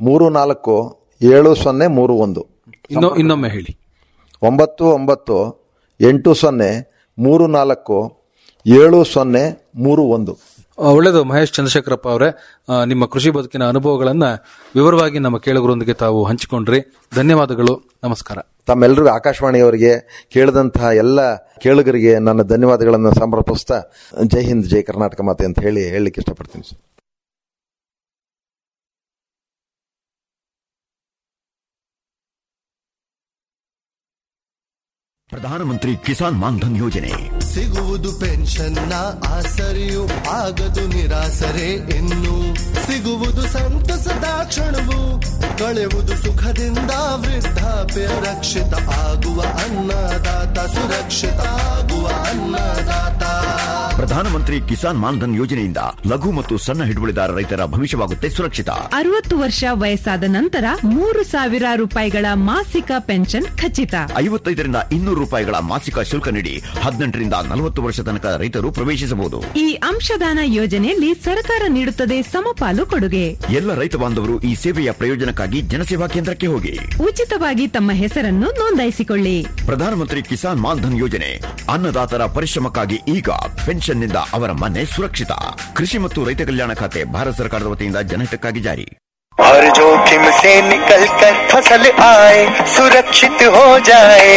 ಮೂರು ನಾಲ್ಕು ಏಳು ಸೊನ್ನೆ ಮೂರು ಒಂದು ಇನ್ನೊ ಇನ್ನೊಮ್ಮೆ ಹೇಳಿ ಒಂಬತ್ತು ಒಂಬತ್ತು ಎಂಟು ಸೊನ್ನೆ ಮೂರು ನಾಲ್ಕು ಏಳು ಸೊನ್ನೆ ಮೂರು ಒಂದು ಆ, ಒಳ್ಳೆಯದು ಮಹೇಶ್ ಚಂದ್ರಶೇಖರಪ್ಪ ಅವರೇ ಆ, ನಿಮ್ಮ ಕೃಷಿ ಬದುಕಿನ ಅನುಭವಗಳನ್ನ ವಿವರವಾಗಿ ನಮ್ಮ ಕೇಳುಗರೊಂದಿಗೆ ತಾವು ಹಂಚಿಕೊಂಡ್ರಿ ಧನ್ಯವಾದಗಳು ನಮಸ್ಕಾರ ತಮ್ಮೆಲ್ಲರಿಗೂ ಆಕಾಶವಾಣಿಯವರಿಗೆ ಕೇಳಿದಂತಹ ಎಲ್ಲ ಕೇಳುಗರಿಗೆ ನನ್ನ ಧನ್ಯವಾದಗಳನ್ನು ಸಮರ್ಪಿಸ್ತಾ ಜೈ ಹಿಂದ್ ಜೈ ಕರ್ನಾಟಕ ಮಾತೆ ಅಂತ ಹೇಳಿ ಹೇಳಲಿಕ್ಕೆ ಇಷ್ಟಪಡ್ತೀನಿ ಸರ್ ಪ್ರಧಾನಮಂತ್ರಿ ಕಿಸಾನ್ ಮಾನ್ಧನ್ ಯೋಜನೆ ಸಿಗುವುದು ಪೆನ್ಷನ್ನ ಆಸರೆಯು ಆಗದು ನಿರಾಸರೆ ಇನ್ನು ಸಿಗುವುದು ಸಂತಸದ ಕ್ಷಣವು ಕಳೆಯುವುದು ಸುಖದಿಂದ ವೃದ್ಧಾಪ್ಯ ರಕ್ಷಿತ ಆಗುವ ಅನ್ನದಾತ ಸುರಕ್ಷಿತ ಆಗುವ ಅನ್ನದಾತ ಪ್ರಧಾನಮಂತ್ರಿ ಕಿಸಾನ್ ಮಾನ್ಧನ್ ಯೋಜನೆಯಿಂದ ಲಘು ಮತ್ತು ಸಣ್ಣ ಹಿಡುವಳಿದಾರ ರೈತರ ಭವಿಷ್ಯವಾಗುತ್ತೆ ಸುರಕ್ಷಿತ ಅರವತ್ತು ವರ್ಷ ವಯಸ್ಸಾದ ನಂತರ ಮೂರು ಸಾವಿರ ರೂಪಾಯಿಗಳ ಮಾಸಿಕ ಪೆನ್ಷನ್ ಖಚಿತ ಐವತ್ತೈದರಿಂದ ಇನ್ನೂರು ರೂಪಾಯಿಗಳ ಮಾಸಿಕ ಶುಲ್ಕ ನೀಡಿ ಹದಿನೆಂಟರಿಂದ ನಲವತ್ತು ವರ್ಷ ತನಕ ರೈತರು ಪ್ರವೇಶಿಸಬಹುದು ಈ ಅಂಶದಾನ ಯೋಜನೆಯಲ್ಲಿ ಸರ್ಕಾರ ನೀಡುತ್ತದೆ ಸಮಪಾಲು ಕೊಡುಗೆ ಎಲ್ಲ ರೈತ ಬಾಂಧವರು ಈ ಸೇವೆಯ ಪ್ರಯೋಜನಕ್ಕಾಗಿ ಜನಸೇವಾ ಕೇಂದ್ರಕ್ಕೆ ಹೋಗಿ ಉಚಿತವಾಗಿ ತಮ್ಮ ಹೆಸರನ್ನು ನೋಂದಾಯಿಸಿಕೊಳ್ಳಿ ಪ್ರಧಾನಮಂತ್ರಿ ಕಿಸಾನ್ ಮಾನ್ಧನ್ ಯೋಜನೆ ಅನ್ನದಾತರ ಪರಿಶ್ರಮಕ್ಕಾಗಿ ಈಗ ಪೆನ್ಷನ್ನಿಂದ ಅವರ ಮನೆ ಸುರಕ್ಷಿತ ಕೃಷಿ ಮತ್ತು ರೈತ ಕಲ್ಯಾಣ ಖಾತೆ ಭಾರತ ಸರ್ಕಾರದ ವತಿಯಿಂದ ಜನಹಿತಕ್ಕಾಗಿ ಜಾರಿ हर जोखिम से निकल कर फसल आए सुरक्षित हो जाए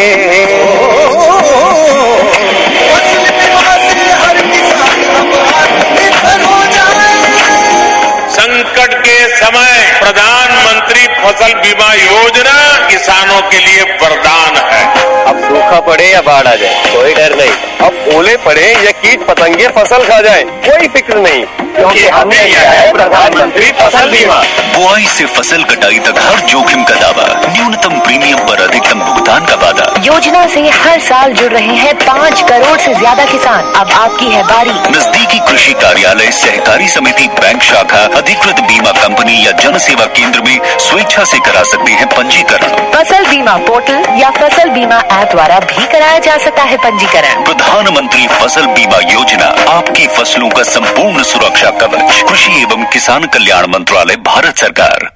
फसल बीमा से हर किसान अब आत्मनिर्भर हो जाए संकट के समय प्रधानमंत्री फसल बीमा योजना किसानों के लिए वरदान है अब सूखा पड़े या बाढ़ आ जाए कोई डर नहीं अब ओले पड़े या कीट पतंगे फसल खा जाए कोई फिक्र नहीं क्योंकि हमने लिया है प्रधानमंत्री फसल बीमा बुआई से फसल कटाई तक हर जोखिम का दावा न्यूनतम प्रीमियम पर अधिकतम भुगतान का वादा योजना से हर साल जुड़ रहे हैं पाँच करोड़ से ज्यादा किसान अब आपकी है बारी नजदीकी कृषि कार्यालय सहकारी समिति बैंक शाखा अधिकृत बीमा कंपनी या जन सेवा केंद्र में स्वेच्छा से करा सकते हैं पंजीकरण फसल बीमा पोर्टल या फसल बीमा ऐप द्वारा भी कराया जा सकता है पंजीकरण प्रधानमंत्री फसल बीमा योजना आपकी फसलों का संपूर्ण सुरक्षा कवच कृषि एवं किसान कल्याण मंत्रालय भारत सरकार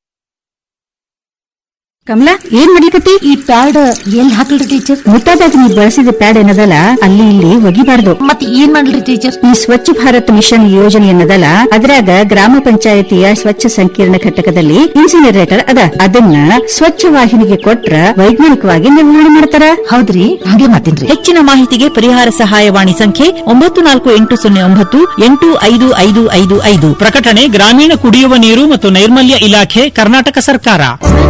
ಕಮಲಾ ಏನ್ ಮಾಡ್ಲಿಕತ್ತಿ ಈ ಪ್ಯಾಡ್ ಎಲ್ಲಿ ಹಾಕಲ್ರಿ ಟೀಚರ್ ಮುಟ್ಟಾದಾಗ ನೀವು ಬಳಸಿದ ಪ್ಯಾಡ್ ಏನದಲ್ಲ ಅಲ್ಲಿ ಇಲ್ಲಿ ಒಗಿಬಾರ್ದು ಮತ್ತೆ ಏನ್ ಮಾಡ್ಲಿ ಟೀಚರ್ ಈ ಸ್ವಚ್ಛ ಭಾರತ್ ಮಿಷನ್ ಯೋಜನೆ ಏನದಲ್ಲ ಅದ್ರಾಗ ಗ್ರಾಮ ಪಂಚಾಯತಿಯ ಸ್ವಚ್ಛ ಸಂಕೀರ್ಣ ಘಟಕದಲ್ಲಿ ಇನ್ಸಿನರೇಟರ್ ಅದ ಅದನ್ನ ಸ್ವಚ್ಛ ವಾಹಿನಿಗೆ ಕೊಟ್ರ ವೈಜ್ಞಾನಿಕವಾಗಿ ನಿರ್ವಹಣೆ ಮಾಡ್ತಾರ ಹೌದ್ರಿ ಹಾಗೆ ಮಾತಿನ್ರಿ ಹೆಚ್ಚಿನ ಮಾಹಿತಿಗೆ ಪರಿಹಾರ ಸಹಾಯವಾಣಿ ಸಂಖ್ಯೆ ಒಂಬತ್ತು ನಾಲ್ಕು ಎಂಟು ಸೊನ್ನೆ ಒಂಬತ್ತು ಎಂಟು ಐದು ಐದು ಐದು ಐದು ಪ್ರಕಟಣೆ ಗ್ರಾಮೀಣ ಕುಡಿಯುವ ನೀರು ಮತ್ತು ನೈರ್ಮಲ್ಯ ಇಲಾಖೆ ಕರ್ನಾಟಕ ಸರ್ಕಾರ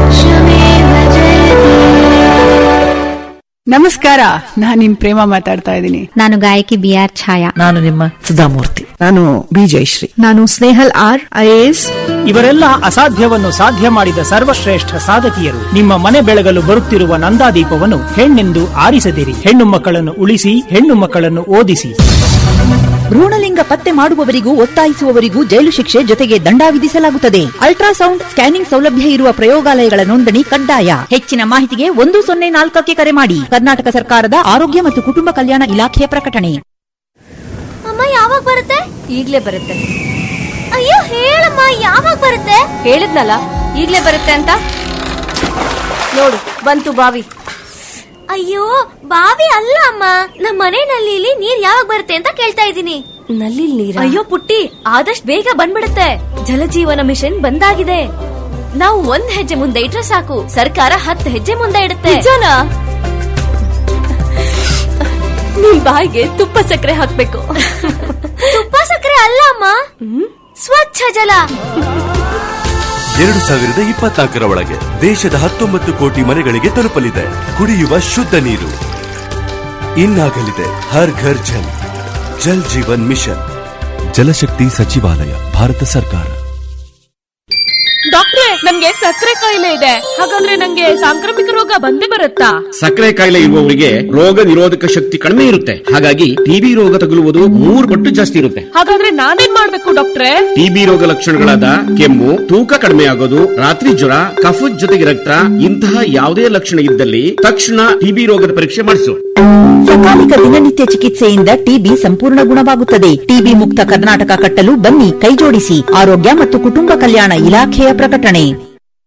ನಮಸ್ಕಾರ ನಾನ್ ನಿಮ್ ಪ್ರೇಮ ಮಾತಾಡ್ತಾ ಇದ್ದೀನಿ ನಾನು ಗಾಯಕಿ ಬಿ ಆರ್ ಛಾಯಾ ನಾನು ನಿಮ್ಮ ಸುಧಾಮೂರ್ತಿ ನಾನು ಬಿ ಜಯಶ್ರೀ ನಾನು ಸ್ನೇಹಲ್ ಆರ್ ಐಎಎಸ್ ಇವರೆಲ್ಲ ಅಸಾಧ್ಯವನ್ನು ಸಾಧ್ಯ ಮಾಡಿದ ಸರ್ವಶ್ರೇಷ್ಠ ಸಾಧಕಿಯರು ನಿಮ್ಮ ಮನೆ ಬೆಳಗಲು ಬರುತ್ತಿರುವ ನಂದಾದೀಪವನ್ನು ಹೆಣ್ಣೆಂದು ಆರಿಸದಿರಿ ಹೆಣ್ಣು ಮಕ್ಕಳನ್ನು ಉಳಿಸಿ ಹೆಣ್ಣು ಮಕ್ಕಳನ್ನು ಓದಿಸಿ ಭ್ರೂಣಲಿಂಗ ಪತ್ತೆ ಮಾಡುವವರಿಗೂ ಒತ್ತಾಯಿಸುವವರಿಗೂ ಜೈಲು ಶಿಕ್ಷೆ ಜೊತೆಗೆ ದಂಡ ವಿಧಿಸಲಾಗುತ್ತದೆ ಅಲ್ಟ್ರಾಸೌಂಡ್ ಸ್ಕ್ಯಾನಿಂಗ್ ಸೌಲಭ್ಯ ಇರುವ ಪ್ರಯೋಗಾಲಯಗಳ ನೋಂದಣಿ ಕಡ್ಡಾಯ ಹೆಚ್ಚಿನ ಮಾಹಿತಿಗೆ ಒಂದು ಸೊನ್ನೆ ನಾಲ್ಕಕ್ಕೆ ಕರೆ ಮಾಡಿ ಕರ್ನಾಟಕ ಸರ್ಕಾರದ ಆರೋಗ್ಯ ಮತ್ತು ಕುಟುಂಬ ಕಲ್ಯಾಣ ಇಲಾಖೆಯ ಪ್ರಕಟಣೆ ಅಮ್ಮ ಯಾವಾಗ ಬರುತ್ತೆ ಈಗ್ಲೇ ಬರುತ್ತೆ ಅಯ್ಯೋ ಹೇಳಮ್ಮ ಯಾವಾಗ ಬರುತ್ತೆ ಹೇಳಿದ್ನಲ್ಲ ಈಗ್ಲೇ ಬರುತ್ತೆ ಅಂತ ನೋಡು ಬಂತು ಬಾವಿ ಅಯ್ಯೋ ಬಾವಿ ಅಲ್ಲ ಅಮ್ಮ ನಮ್ಮ ಮನೆ ನಲ್ಲಿಲಿ ನೀರ್ ಯಾವಾಗ ಬರುತ್ತೆ ಅಂತ ಕೇಳ್ತಾ ಇದ್ದೀನಿ ನಲ್ಲಿ ನೀರ್ ಅಯ್ಯೋ ಪುಟ್ಟಿ ಆದಷ್ಟು ಬೇಗ ಬಂದ್ಬಿಡುತ್ತೆ ಜಲಜೀವನ ಮಿಷನ್ ಬಂದಾಗಿದೆ ನಾವು ಒಂದ್ ಹೆಜ್ಜೆ ಮುಂದೆ ಇಟ್ರೆ ಸಾಕು ಸರ್ಕಾರ ಹತ್ತು ಹೆಜ್ಜೆ ಮುಂದೆ ಇಡುತ್ತೆ ನಿಮ್ ಬಾಯಿಗೆ ತುಪ್ಪ ಸಕ್ಕರೆ ಹಾಕ್ಬೇಕು ತುಪ್ಪ ಸಕ್ಕರೆ ಅಲ್ಲ ಅಮ್ಮ ಸ್ವಚ್ಛ ಜಲ ಎರಡು ಸಾವಿರದ ಇಪ್ಪತ್ನಾಲ್ಕರ ಒಳಗೆ ದೇಶದ ಹತ್ತೊಂಬತ್ತು ಕೋಟಿ ಮನೆಗಳಿಗೆ ತಲುಪಲಿದೆ ಕುಡಿಯುವ ಶುದ್ಧ ನೀರು ಇನ್ನಾಗಲಿದೆ ಹರ್ ಘರ್ ಜಲ್ ಜಲ್ ಜೀವನ್ ಮಿಷನ್ ಜಲಶಕ್ತಿ ಸಚಿವಾಲಯ ಭಾರತ ಸರ್ಕಾರ ಡಾಕ್ಟ್ರೆ ನನ್ಗೆ ಸಕ್ಕರೆ ಕಾಯಿಲೆ ಇದೆ ಹಾಗಾದ್ರೆ ನಂಗೆ ಸಾಂಕ್ರಾಮಿಕ ರೋಗ ಬಂದೇ ಬರುತ್ತಾ ಸಕ್ಕರೆ ಕಾಯಿಲೆ ಇರುವವರಿಗೆ ರೋಗ ನಿರೋಧಕ ಶಕ್ತಿ ಕಡಿಮೆ ಇರುತ್ತೆ ಹಾಗಾಗಿ ಟಿಬಿ ರೋಗ ತಗುಲುವುದು ಮೂರು ಪಟ್ಟು ಜಾಸ್ತಿ ಇರುತ್ತೆ ಹಾಗಾದ್ರೆ ನಾನೇನ್ ಮಾಡ್ಬೇಕು ಡಾಕ್ಟ್ರೆ ಟಿಬಿ ರೋಗ ಲಕ್ಷಣಗಳಾದ ಕೆಮ್ಮು ತೂಕ ಕಡಿಮೆ ಆಗೋದು ರಾತ್ರಿ ಜ್ವರ ಕಫದ ಜೊತೆಗೆ ರಕ್ತ ಇಂತಹ ಯಾವುದೇ ಲಕ್ಷಣ ಇದ್ದಲ್ಲಿ ತಕ್ಷಣ ಟಿಬಿ ರೋಗದ ಪರೀಕ್ಷೆ ಮಾಡಿಸು ಸಕಾಲಿಕ ದಿನನಿತ್ಯ ಚಿಕಿತ್ಸೆಯಿಂದ ಟಿಬಿ ಸಂಪೂರ್ಣ ಗುಣವಾಗುತ್ತದೆ ಟಿಬಿ ಮುಕ್ತ ಕರ್ನಾಟಕ ಕಟ್ಟಲು ಬನ್ನಿ ಕೈಜೋಡಿಸಿ ಆರೋಗ್ಯ ಮತ್ತು ಕುಟುಂಬ ಕಲ್ಯಾಣ ಇಲಾಖೆಯ ಪ್ರಕಟಣೆ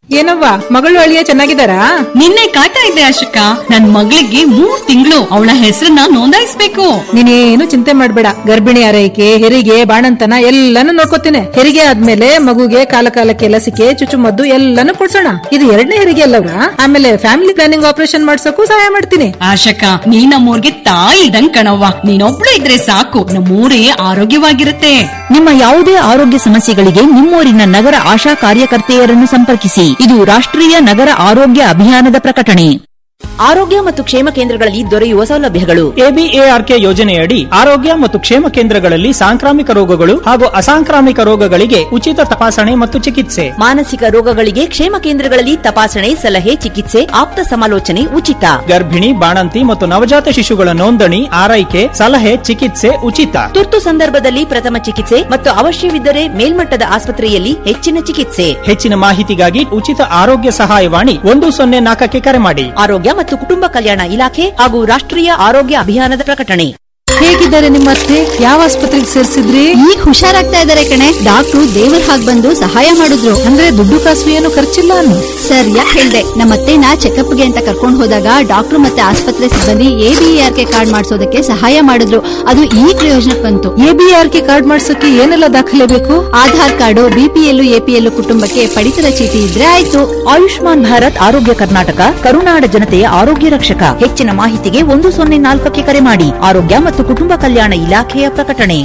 ಏನವ್ವ ಮಗಳು ಅಳಿಯ ಚೆನ್ನಾಗಿದ್ದಾರಾ ನಿನ್ನೆ ಕಾಯ್ತಾ ಇದ್ದೆ ಅಶೋಕ ನನ್ ಮಗಳಿಗೆ ಮೂರ್ ತಿಂಗಳು ಅವಳ ಹೆಸರನ್ನ ನೋಂದಾಯಿಸ್ಬೇಕು ನೀನೇನು ಚಿಂತೆ ಮಾಡ್ಬೇಡ ಗರ್ಭಿಣಿ ಆರೈಕೆ ಹೆರಿಗೆ ಬಾಣಂತನ ಎಲ್ಲಾನು ನೋಡ್ಕೋತೀನಿ ಹೆರಿಗೆ ಆದ್ಮೇಲೆ ಮಗುಗೆ ಕಾಲ ಕಾಲಕ್ಕೆ ಲಸಿಕೆ ಚುಚ್ಚುಮದ್ದು ಎಲ್ಲಾನು ಕೊಡ್ಸೋಣ ಇದು ಎರಡನೇ ಹೆರಿಗೆ ಅಲ್ಲವ್ರ ಆಮೇಲೆ ಫ್ಯಾಮಿಲಿ ಪ್ಲಾನಿಂಗ್ ಆಪರೇಷನ್ ಮಾಡ್ಸೋಕು ಸಹಾಯ ಮಾಡ್ತೀನಿ ಆಶಕ ನೀ ನಮ್ಮೂರ್ಗೆ ತಾಯಿ ಇದಂಗ್ ಕಣವ್ವ ನೀನೊಬ್ಳು ಇದ್ರೆ ಸಾಕು ನಮ್ಮೂರೇ ಆರೋಗ್ಯವಾಗಿರುತ್ತೆ ನಿಮ್ಮ ಯಾವುದೇ ಆರೋಗ್ಯ ಸಮಸ್ಯೆಗಳಿಗೆ ನಿಮ್ಮೂರಿನ ನಗರ ಆಶಾ ಕಾರ್ಯಕರ್ತೆಯರನ್ನು ಸಂಪರ್ಕಿಸಿ ಇದು ರಾಷ್ಟ್ರೀಯ ನಗರ ಆರೋಗ್ಯ ಅಭಿಯಾನದ ಪ್ರಕಟಣೆ ಆರೋಗ್ಯ ಮತ್ತು ಕ್ಷೇಮ ಕೇಂದ್ರಗಳಲ್ಲಿ ದೊರೆಯುವ ಸೌಲಭ್ಯಗಳು ಎಬಿಎಆರ್ಕೆ ಯೋಜನೆಯಡಿ ಆರೋಗ್ಯ ಮತ್ತು ಕ್ಷೇಮ ಕೇಂದ್ರಗಳಲ್ಲಿ ಸಾಂಕ್ರಾಮಿಕ ರೋಗಗಳು ಹಾಗೂ ಅಸಾಂಕ್ರಾಮಿಕ ರೋಗಗಳಿಗೆ ಉಚಿತ ತಪಾಸಣೆ ಮತ್ತು ಚಿಕಿತ್ಸೆ ಮಾನಸಿಕ ರೋಗಗಳಿಗೆ ಕ್ಷೇಮ ಕೇಂದ್ರಗಳಲ್ಲಿ ತಪಾಸಣೆ ಸಲಹೆ ಚಿಕಿತ್ಸೆ ಆಪ್ತ ಸಮಾಲೋಚನೆ ಉಚಿತ ಗರ್ಭಿಣಿ ಬಾಣಂತಿ ಮತ್ತು ನವಜಾತ ಶಿಶುಗಳ ನೋಂದಣಿ ಆರೈಕೆ ಸಲಹೆ ಚಿಕಿತ್ಸೆ ಉಚಿತ ತುರ್ತು ಸಂದರ್ಭದಲ್ಲಿ ಪ್ರಥಮ ಚಿಕಿತ್ಸೆ ಮತ್ತು ಅವಶ್ಯವಿದ್ದರೆ ಮೇಲ್ಮಟ್ಟದ ಆಸ್ಪತ್ರೆಯಲ್ಲಿ ಹೆಚ್ಚಿನ ಚಿಕಿತ್ಸೆ ಹೆಚ್ಚಿನ ಮಾಹಿತಿಗಾಗಿ ಉಚಿತ ಆರೋಗ್ಯ ಸಹಾಯವಾಣಿ ಒಂದು ಸೊನ್ನೆ ನಾಲ್ಕಕ್ಕೆ ಕರೆ ಮಾಡಿ ಆರೋಗ್ಯ ಮತ್ತು ಕುಟುಂಬ ಕಲ್ಯಾಣ ಇಲಾಖೆ ಹಾಗೂ ರಾಷ್ಟ್ರೀಯ ಆರೋಗ್ಯ ಅಭಿಯಾನದ ಪ್ರಕಟಣೆ ಹೇಗಿದ್ದಾರೆ ನಿಮ್ಮ ಅತ್ತೆ ಯಾವ ಆಸ್ಪತ್ರೆಗೆ ಸೇರಿಸಿದ್ರಿ ಈಗ ಹುಷಾರಾಗ್ತಾ ಇದಾರೆ ಕಣೆ ಡಾಕ್ಟ್ರು ದೇವ್ರ ಹಾಗೆ ಬಂದು ಸಹಾಯ ಮಾಡಿದ್ರು ಅಂದ್ರೆ ದುಡ್ಡು ಕಾಸು ಏನು ಖರ್ಚಿಲ್ಲ ಅನ್ನು ಸರ್ ಯಾಕೆ ಹೇಳ್ದೆ ನಮ್ಮ ಅತ್ತೆನ ಚೆಕಪ್ಗೆ ಅಂತ ಕರ್ಕೊಂಡು ಹೋದಾಗ ಡಾಕ್ಟ್ರು ಮತ್ತೆ ಆಸ್ಪತ್ರೆ ಸಿಬ್ಬಂದಿ ಎಬಿಆರ್ಕೆ ಕಾರ್ಡ್ ಮಾಡಿಸೋದಕ್ಕೆ ಸಹಾಯ ಮಾಡಿದ್ರು ಅದು ಈ ಪ್ರಯೋಜನಕ್ಕೆ ಬಂತು ಎಬಿಆರ್ಕೆ ಕಾರ್ಡ್ ಮಾಡ್ಸೋಕೆ ಏನೆಲ್ಲ ದಾಖಲೆ ಬೇಕು ಆಧಾರ್ ಕಾರ್ಡು ಬಿಪಿಎಲ್ ಎಪಿಎಲ್ ಕುಟುಂಬಕ್ಕೆ ಪಡಿತರ ಚೀಟಿ ಇದ್ರೆ ಆಯ್ತು ಆಯುಷ್ಮಾನ್ ಭಾರತ್ ಆರೋಗ್ಯ ಕರ್ನಾಟಕ ಕರುನಾಡ ಜನತೆಯ ಆರೋಗ್ಯ ರಕ್ಷಕ ಹೆಚ್ಚಿನ ಮಾಹಿತಿಗೆ ಒಂದು ಸೊನ್ನೆ ನಾಲ್ಕಕ್ಕೆ ಕರೆ ಮಾಡಿ ಆರೋಗ್ಯ ಮತ್ತು ಕುಟುಂಬ ಕಲ್ಯಾಣ ಇಲಾಖೆಯ ಪ್ರಕಟಣೆ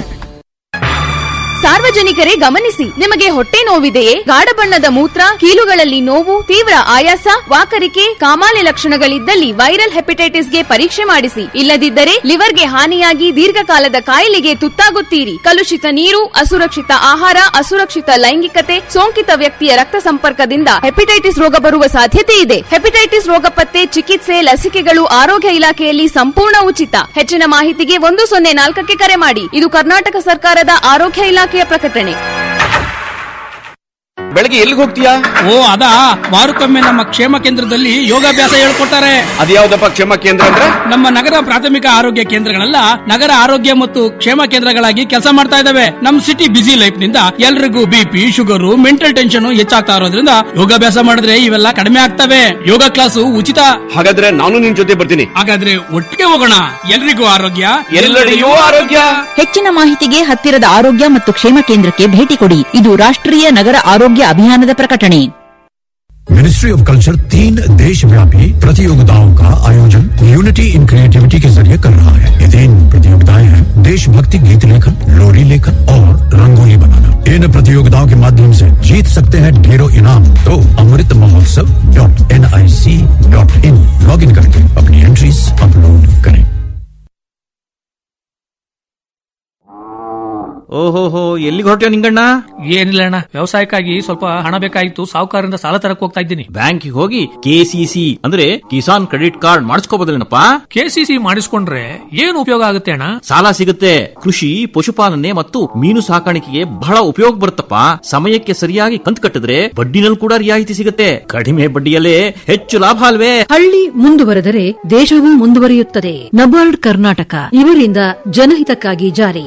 ಸಾರ್ವಜನಿಕರೇ ಗಮನಿಸಿ ನಿಮಗೆ ಹೊಟ್ಟೆ ನೋವಿದೆಯೇ ಗಾಢ ಬಣ್ಣದ ಮೂತ್ರ ಕೀಲುಗಳಲ್ಲಿ ನೋವು ತೀವ್ರ ಆಯಾಸ ವಾಕರಿಕೆ ಕಾಮಾಲೆ ಲಕ್ಷಣಗಳಿದ್ದಲ್ಲಿ ವೈರಲ್ ಹೆಪಟೈಟಿಸ್ಗೆ ಪರೀಕ್ಷೆ ಮಾಡಿಸಿ ಇಲ್ಲದಿದ್ದರೆ ಲಿವರ್ಗೆ ಹಾನಿಯಾಗಿ ದೀರ್ಘಕಾಲದ ಕಾಯಿಲೆಗೆ ತುತ್ತಾಗುತ್ತೀರಿ ಕಲುಷಿತ ನೀರು ಅಸುರಕ್ಷಿತ ಆಹಾರ ಅಸುರಕ್ಷಿತ ಲೈಂಗಿಕತೆ ಸೋಂಕಿತ ವ್ಯಕ್ತಿಯ ರಕ್ತ ಸಂಪರ್ಕದಿಂದ ಹೆಪಟೈಟಿಸ್ ರೋಗ ಬರುವ ಸಾಧ್ಯತೆ ಇದೆ ಹೆಪಟೈಟಿಸ್ ರೋಗ ಪತ್ತೆ ಚಿಕಿತ್ಸೆ ಲಸಿಕೆಗಳು ಆರೋಗ್ಯ ಇಲಾಖೆಯಲ್ಲಿ ಸಂಪೂರ್ಣ ಉಚಿತ ಹೆಚ್ಚಿನ ಮಾಹಿತಿಗೆ ಒಂದು ಸೊನ್ನೆ ನಾಲ್ಕಕ್ಕೆ ಕರೆ ಮಾಡಿ ಇದು ಕರ್ನಾಟಕ ಸರ್ಕಾರದ ಆರೋಗ್ಯ ಇಲಾಖೆಯ ಪ್ರಕಟಣೆ ಬೆಳಗ್ಗೆ ಎಲ್ಲಿಗೆ ಹೋಗ್ತೀಯಾ ಓ ಅದಾ ವಾರಕ್ಕೊಮ್ಮೆ ನಮ್ಮ ಕ್ಷೇಮ ಕೇಂದ್ರದಲ್ಲಿ ಯೋಗಾಭ್ಯಾಸ ಹೇಳ್ಕೊಡ್ತಾರೆ ಅದ್ಯಾವ್ದಪ್ಪ ಕ್ಷೇಮ ಕೇಂದ್ರ ಅಂದ್ರೆ ನಮ್ಮ ನಗರ ಪ್ರಾಥಮಿಕ ಆರೋಗ್ಯ ಕೇಂದ್ರಗಳೆಲ್ಲ ನಗರ ಆರೋಗ್ಯ ಮತ್ತು ಕ್ಷೇಮ ಕೇಂದ್ರಗಳಾಗಿ ಕೆಲಸ ಮಾಡ್ತಾ ಇದಾವೆ ನಮ್ ಸಿಟಿ ಬಿಸಿ ಲೈಫ್ ನಿಂದ ಎಲ್ರಿಗೂ ಬಿಪಿ ಶುಗರ್ ಮೆಂಟಲ್ ಟೆನ್ಷನ್ ಹೆಚ್ಚಾಗ್ತಾ ಇರೋದ್ರಿಂದ ಯೋಗಾಭ್ಯಾಸ ಮಾಡಿದ್ರೆ ಇವೆಲ್ಲ ಕಡಿಮೆ ಆಗ್ತವೆ ಯೋಗ ಕ್ಲಾಸು ಉಚಿತ ಹಾಗಾದ್ರೆ ನಾನು ನಿನ್ ಜೊತೆ ಬರ್ತೀನಿ ಹಾಗಾದ್ರೆ ಒಟ್ಟಿಗೆ ಹೋಗೋಣ ಎಲ್ರಿಗೂ ಆರೋಗ್ಯ ಎಲ್ಲೆಡೆಯೂ ಆರೋಗ್ಯ ಹೆಚ್ಚಿನ ಮಾಹಿತಿಗೆ ಹತ್ತಿರದ ಆರೋಗ್ಯ ಮತ್ತು ಕ್ಷೇಮ ಕೇಂದ್ರಕ್ಕೆ ಭೇಟಿ ಕೊಡಿ ಇದು ರಾಷ್ಟ್ರೀಯ ನಗರ ಆರೋಗ್ಯ ಅಭಿಯಾನದ ಪ್ರಕಟಣೆ मिनिस्ट्री ऑफ कल्चर तीन देश व्यापी प्रतियोगिताओं का आयोजन यूनिटी इन क्रिएटिविटी के जरिए कर रहा है ये तीन प्रतियोगिताएं हैं देशभक्ति गीत लेखन लोरी लेखन और रंगोली बनाना इन प्रतियोगिताओं के माध्यम से जीत सकते हैं ढेरों इनाम तो Amrit Mahotsav dot N I C dot in log in करके अपनी एंट्रीज अपलोड करें ಓಹೋಹೋ ಎಲ್ಲಿಗೆ ಹೊರಟ್ಯೋ ನಿಂಗಣ್ಣ ಏನಿಲ್ಲ ಅಣ್ಣ ವ್ಯವಸಾಯಕ್ಕಾಗಿ ಸ್ವಲ್ಪ ಹಣ ಬೇಕಾಗಿತ್ತು ಸಾಹುಕಾರರಿಂದ ಸಾಲ ತರಕ್ ಹೋಗ್ತಾ ಇದ್ದೀನಿ ಬ್ಯಾಂಕಿಗೆ ಹೋಗಿ ಕೆಸಿಸಿ ಅಂದ್ರೆ ಕಿಸಾನ್ ಕ್ರೆಡಿಟ್ ಕಾರ್ಡ್ ಮಾಡಿಸ್ಕೋಬೋದಲ್ಲೇನಪ್ಪ ಕೆಸಿಸಿ ಮಾಡಿಸ್ಕೊಂಡ್ರೆ ಏನು ಉಪಯೋಗ ಆಗುತ್ತೆ ಅಣ್ಣ ಸಾಲ ಸಿಗುತ್ತೆ ಕೃಷಿ ಪಶುಪಾಲನೆ ಮತ್ತು ಮೀನು ಸಾಕಾಣಿಕೆಗೆ ಬಹಳ ಉಪಯೋಗ ಬರುತ್ತಪ್ಪ ಸಮಯಕ್ಕೆ ಸರಿಯಾಗಿ ಕಂತು ಕಟ್ಟಿದ್ರೆ ಬಡ್ಡಿನಲ್ಲಿ ಕೂಡ ರಿಯಾಯಿತಿ ಸಿಗುತ್ತೆ ಕಡಿಮೆ ಬಡ್ಡಿಯಲ್ಲೇ ಹೆಚ್ಚು ಲಾಭ ಅಲ್ವೇ ಹಳ್ಳಿ ಮುಂದುವರೆದರೆ ದೇಶವೂ ಮುಂದುವರಿಯುತ್ತದೆ ನಬಾರ್ಡ್ ಕರ್ನಾಟಕ ಇವರಿಂದ ಜನಹಿತಕ್ಕಾಗಿ ಜಾರಿ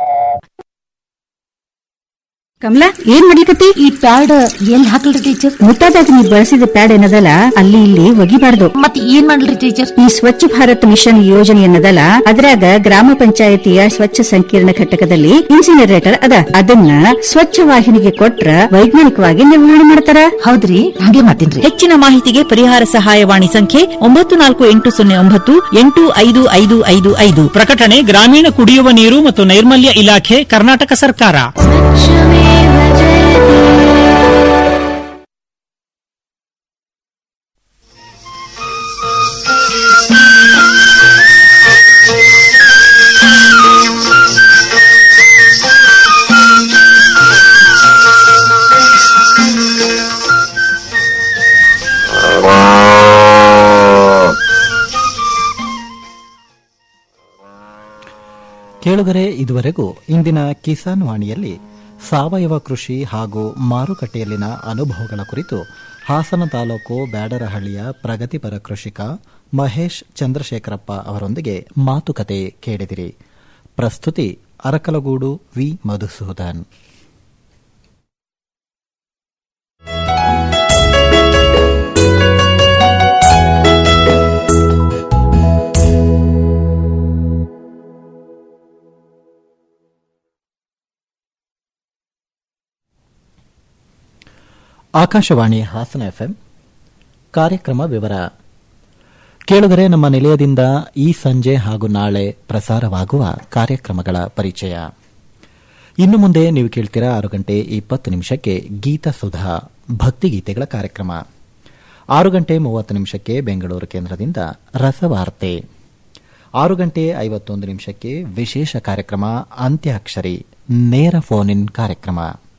ಕಮಲಾ ಏನ್ ಮಾಡ್ಲಿಕತ್ತಿ ಈ ಪ್ಯಾಡ್ ಎಲ್ಲಿ ಹಾಕಲ್ರಿ ಟೀಚರ್ ಮುಟ್ಟಾದಾಗ ನೀವು ಬಳಸಿದ ಪ್ಯಾಡ್ ಏನದಲ್ಲ ಅಲ್ಲಿ ಇಲ್ಲಿ ಒಗಿಬಾರ್ದು ಮತ್ ಏನ್ ಮಾಡ್ಲಿ ಟೀಚರ್ ಈ ಸ್ವಚ್ಛ ಭಾರತ್ ಮಿಷನ್ ಯೋಜನೆ ಏನದಲ್ಲ ಅದ್ರಾಗ ಗ್ರಾಮ ಪಂಚಾಯತಿಯ ಸ್ವಚ್ಛ ಸಂಕೀರ್ಣ ಘಟಕದಲ್ಲಿ ಇನ್ಸಿನರೇಟರ್ ಅದ ಅದನ್ನ ಸ್ವಚ್ಛ ವಾಹಿನಿಗೆ ಕೊಟ್ರ ವೈಜ್ಞಾನಿಕವಾಗಿ ನಿರ್ವಹಣೆ ಮಾಡ್ತಾರ ಹೌದ್ರಿ ಹಾಗೆ ಮಾತಿನ್ರಿ ಹೆಚ್ಚಿನ ಮಾಹಿತಿಗೆ ಪರಿಹಾರ ಸಹಾಯವಾಣಿ ಸಂಖ್ಯೆ ಒಂಬತ್ತು ನಾಲ್ಕು ಎಂಟು ಸೊನ್ನೆ ಒಂಬತ್ತು ಎಂಟು ಐದು ಐದು ಐದು ಐದು ಪ್ರಕಟಣೆ ಗ್ರಾಮೀಣ ಕುಡಿಯುವ ನೀರು ಮತ್ತು ನೈರ್ಮಲ್ಯ ಇಲಾಖೆ ಕರ್ನಾಟಕ ಸರ್ಕಾರ ಕೇಳುಗರೆ ಇದುವರೆಗೂ ಇಂದಿನ ಕಿಸಾನ್ ವಾಣಿಯಲ್ಲಿ ಸಾವಯವ ಕೃಷಿ ಹಾಗೂ ಮಾರುಕಟ್ಟೆಯಲ್ಲಿನ ಅನುಭವಗಳ ಕುರಿತು ಹಾಸನ ತಾಲೂಕು ಬ್ಯಾಡರಹಳ್ಳಿಯ ಪ್ರಗತಿಪರ ಕೃಷಿಕ ಮಹೇಶ್ ಚಂದ್ರಶೇಖರಪ್ಪ ಅವರೊಂದಿಗೆ ಮಾತುಕತೆ ಕೇಳಿದಿರಿ ಪ್ರಸ್ತುತಿ ಅರಕಲಗೂಡು ವಿ ಮಧುಸೂದನ್ ಆಕಾಶವಾಣಿ ಹಾಸನ ಎಫ್ಎಂ ಕಾರ್ಯಕ್ರಮ ವಿವರ ಕೇಳುಗರೆ ನಮ್ಮ ನಿಲಯದಿಂದ ಈ ಸಂಜೆ ಹಾಗೂ ನಾಳೆ ಪ್ರಸಾರವಾಗುವ ಕಾರ್ಯಕ್ರಮಗಳ ಪರಿಚಯ ಇನ್ನು ಮುಂದೆ ನೀವು ಕೇಳ್ತೀರಾ ಆರು ಗಂಟೆ ಇಪ್ಪತ್ತು ನಿಮಿಷಕ್ಕೆ ಗೀತ ಸುಧಾ ಭಕ್ತಿಗೀತೆಗಳ ಕಾರ್ಯಕ್ರಮ ಆರು ಗಂಟೆ ಮೂವತ್ತು ನಿಮಿಷಕ್ಕೆ ಬೆಂಗಳೂರು ಕೇಂದ್ರದಿಂದ ರಸವಾರ್ತೆ ಆರು ಗಂಟೆ ಐವತ್ತೊಂದು ನಿಮಿಷಕ್ಕೆ ವಿಶೇಷ ಕಾರ್ಯಕ್ರಮ ಅಂತ್ಯಾಕ್ಷರಿ ನೇರ ಫೋನ್ ಇನ್ ಕಾರ್ಯಕ್ರಮ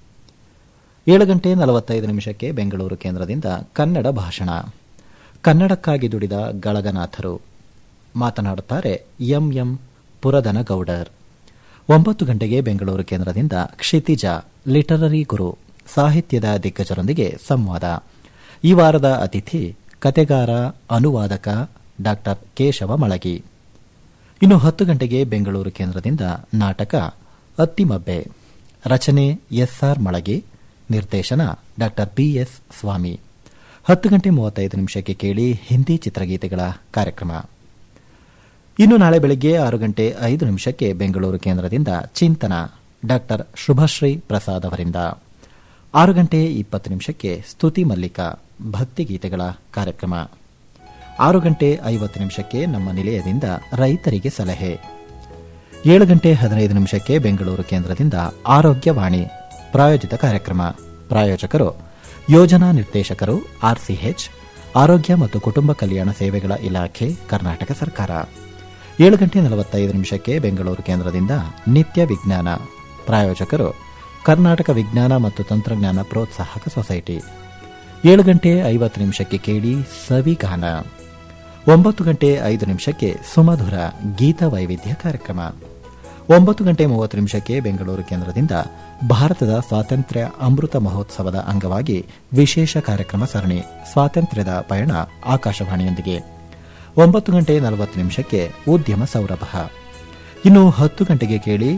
ಏಳು ಗಂಟೆ ನಲವತ್ತೈದು ನಿಮಿಷಕ್ಕೆ ಬೆಂಗಳೂರು ಕೇಂದ್ರದಿಂದ ಕನ್ನಡ ಭಾಷಣ ಕನ್ನಡಕ್ಕಾಗಿ ದುಡಿದ ಗಳಗನಾಥರು ಮಾತನಾಡುತ್ತಾರೆ ಎಂಎಂ ಪುರದನ ಗೌಡರ್ ಒಂಬತ್ತು ಗಂಟೆಗೆ ಬೆಂಗಳೂರು ಕೇಂದ್ರದಿಂದ ಕ್ಷಿತಿಜ ಲಿಟರರಿ ಗುರು ಸಾಹಿತ್ಯದ ದಿಗ್ಗಜರೊಂದಿಗೆ ಸಂವಾದ ಈ ವಾರದ ಅತಿಥಿ ಕತೆಗಾರ ಅನುವಾದಕ ಡಾ ಕೇಶವ ಮಳಗಿ ಇನ್ನು ಹತ್ತು ಗಂಟೆಗೆ ಬೆಂಗಳೂರು ಕೇಂದ್ರದಿಂದ ನಾಟಕ ಅತ್ತಿಮಬ್ಬೆ ರಚನೆ ಎಸ್ಆರ್ ಮಳಗಿ ನಿರ್ದೇಶನ ಡಾ ಬಿಎಸ್ ಸ್ವಾಮಿ ಹತ್ತು ಗಂಟೆ ಮೂವತ್ತೈದು ನಿಮಿಷಕ್ಕೆ ಕೇಳಿ ಹಿಂದಿ ಚಿತ್ರಗೀತೆಗಳ ಕಾರ್ಯಕ್ರಮ ಇನ್ನು ನಾಳೆ ಬೆಳಗ್ಗೆ ಆರು ಗಂಟೆ ಐದು ನಿಮಿಷಕ್ಕೆ ಬೆಂಗಳೂರು ಕೇಂದ್ರದಿಂದ ಚಿಂತನ ಡಾ ಶುಭಶ್ರೀ ಪ್ರಸಾದ್ ಅವರಿಂದ ಆರು ಗಂಟೆ ಇಪ್ಪತ್ತು ನಿಮಿಷಕ್ಕೆ ಸ್ತುತಿ ಮಲ್ಲಿಕ ಭಕ್ತಿಗೀತೆಗಳ ಕಾರ್ಯಕ್ರಮ ಆರು ಗಂಟೆ ಐವತ್ತು ನಿಮಿಷಕ್ಕೆ ನಮ್ಮ ನಿಲಯದಿಂದ ರೈತರಿಗೆ ಸಲಹೆ ಏಳು ಗಂಟೆ ಹದಿನೈದು ನಿಮಿಷಕ್ಕೆ ಬೆಂಗಳೂರು ಕೇಂದ್ರದಿಂದ ಆರೋಗ್ಯವಾಣಿ ಪ್ರಾಯೋಜಿತ ಕಾರ್ಯಕ್ರಮ ಪ್ರಾಯೋಜಕರು ಯೋಜನಾ ನಿರ್ದೇಶಕರು ಆರ್ಸಿಎಚ್ ಆರೋಗ್ಯ ಮತ್ತು ಕುಟುಂಬ ಕಲ್ಯಾಣ ಸೇವೆಗಳ ಇಲಾಖೆ ಕರ್ನಾಟಕ ಸರ್ಕಾರ ಏಳು ಗಂಟೆ ನಲವತ್ತೈದು ನಿಮಿಷಕ್ಕೆ ಬೆಂಗಳೂರು ಕೇಂದ್ರದಿಂದ ನಿತ್ಯ ವಿಜ್ಞಾನ ಪ್ರಾಯೋಜಕರು ಕರ್ನಾಟಕ ವಿಜ್ಞಾನ ಮತ್ತು ತಂತ್ರಜ್ಞಾನ ಪ್ರೋತ್ಸಾಹಕ ಸೊಸೈಟಿ ಏಳು ಗಂಟೆ ಐವತ್ತು ನಿಮಿಷಕ್ಕೆ ಕೇಳಿ ಸವಿಗಾನ ಒಂಬತ್ತು ಗಂಟೆ ಐದು ನಿಮಿಷಕ್ಕೆ ಸುಮಧುರ ಗೀತ ವೈವಿಧ್ಯ ಕಾರ್ಯಕ್ರಮ ಒಂಬತ್ತು ಗಂಟೆ ಮೂವತ್ತು ನಿಮಿಷಕ್ಕೆ ಬೆಂಗಳೂರು ಕೇಂದ್ರದಿಂದ ಭಾರತದ ಸ್ವಾತಂತ್ರ್ಯ ಅಮೃತ ಮಹೋತ್ಸವದ ಅಂಗವಾಗಿ ವಿಶೇಷ ಕಾರ್ಯಕ್ರಮ ಸರಣಿ ಸ್ವಾತಂತ್ರ್ಯದ ಪಯಣ ಆಕಾಶವಾಣಿಯೊಂದಿಗೆ ಒಂಬತ್ತು ಗಂಟೆ ನಲವತ್ತು ನಿಮಿಷಕ್ಕೆ ಉದ್ಯಮ ಸೌರಭ ಇನ್ನು ಹತ್ತು ಗಂಟೆಗೆ ಕೇಳಿ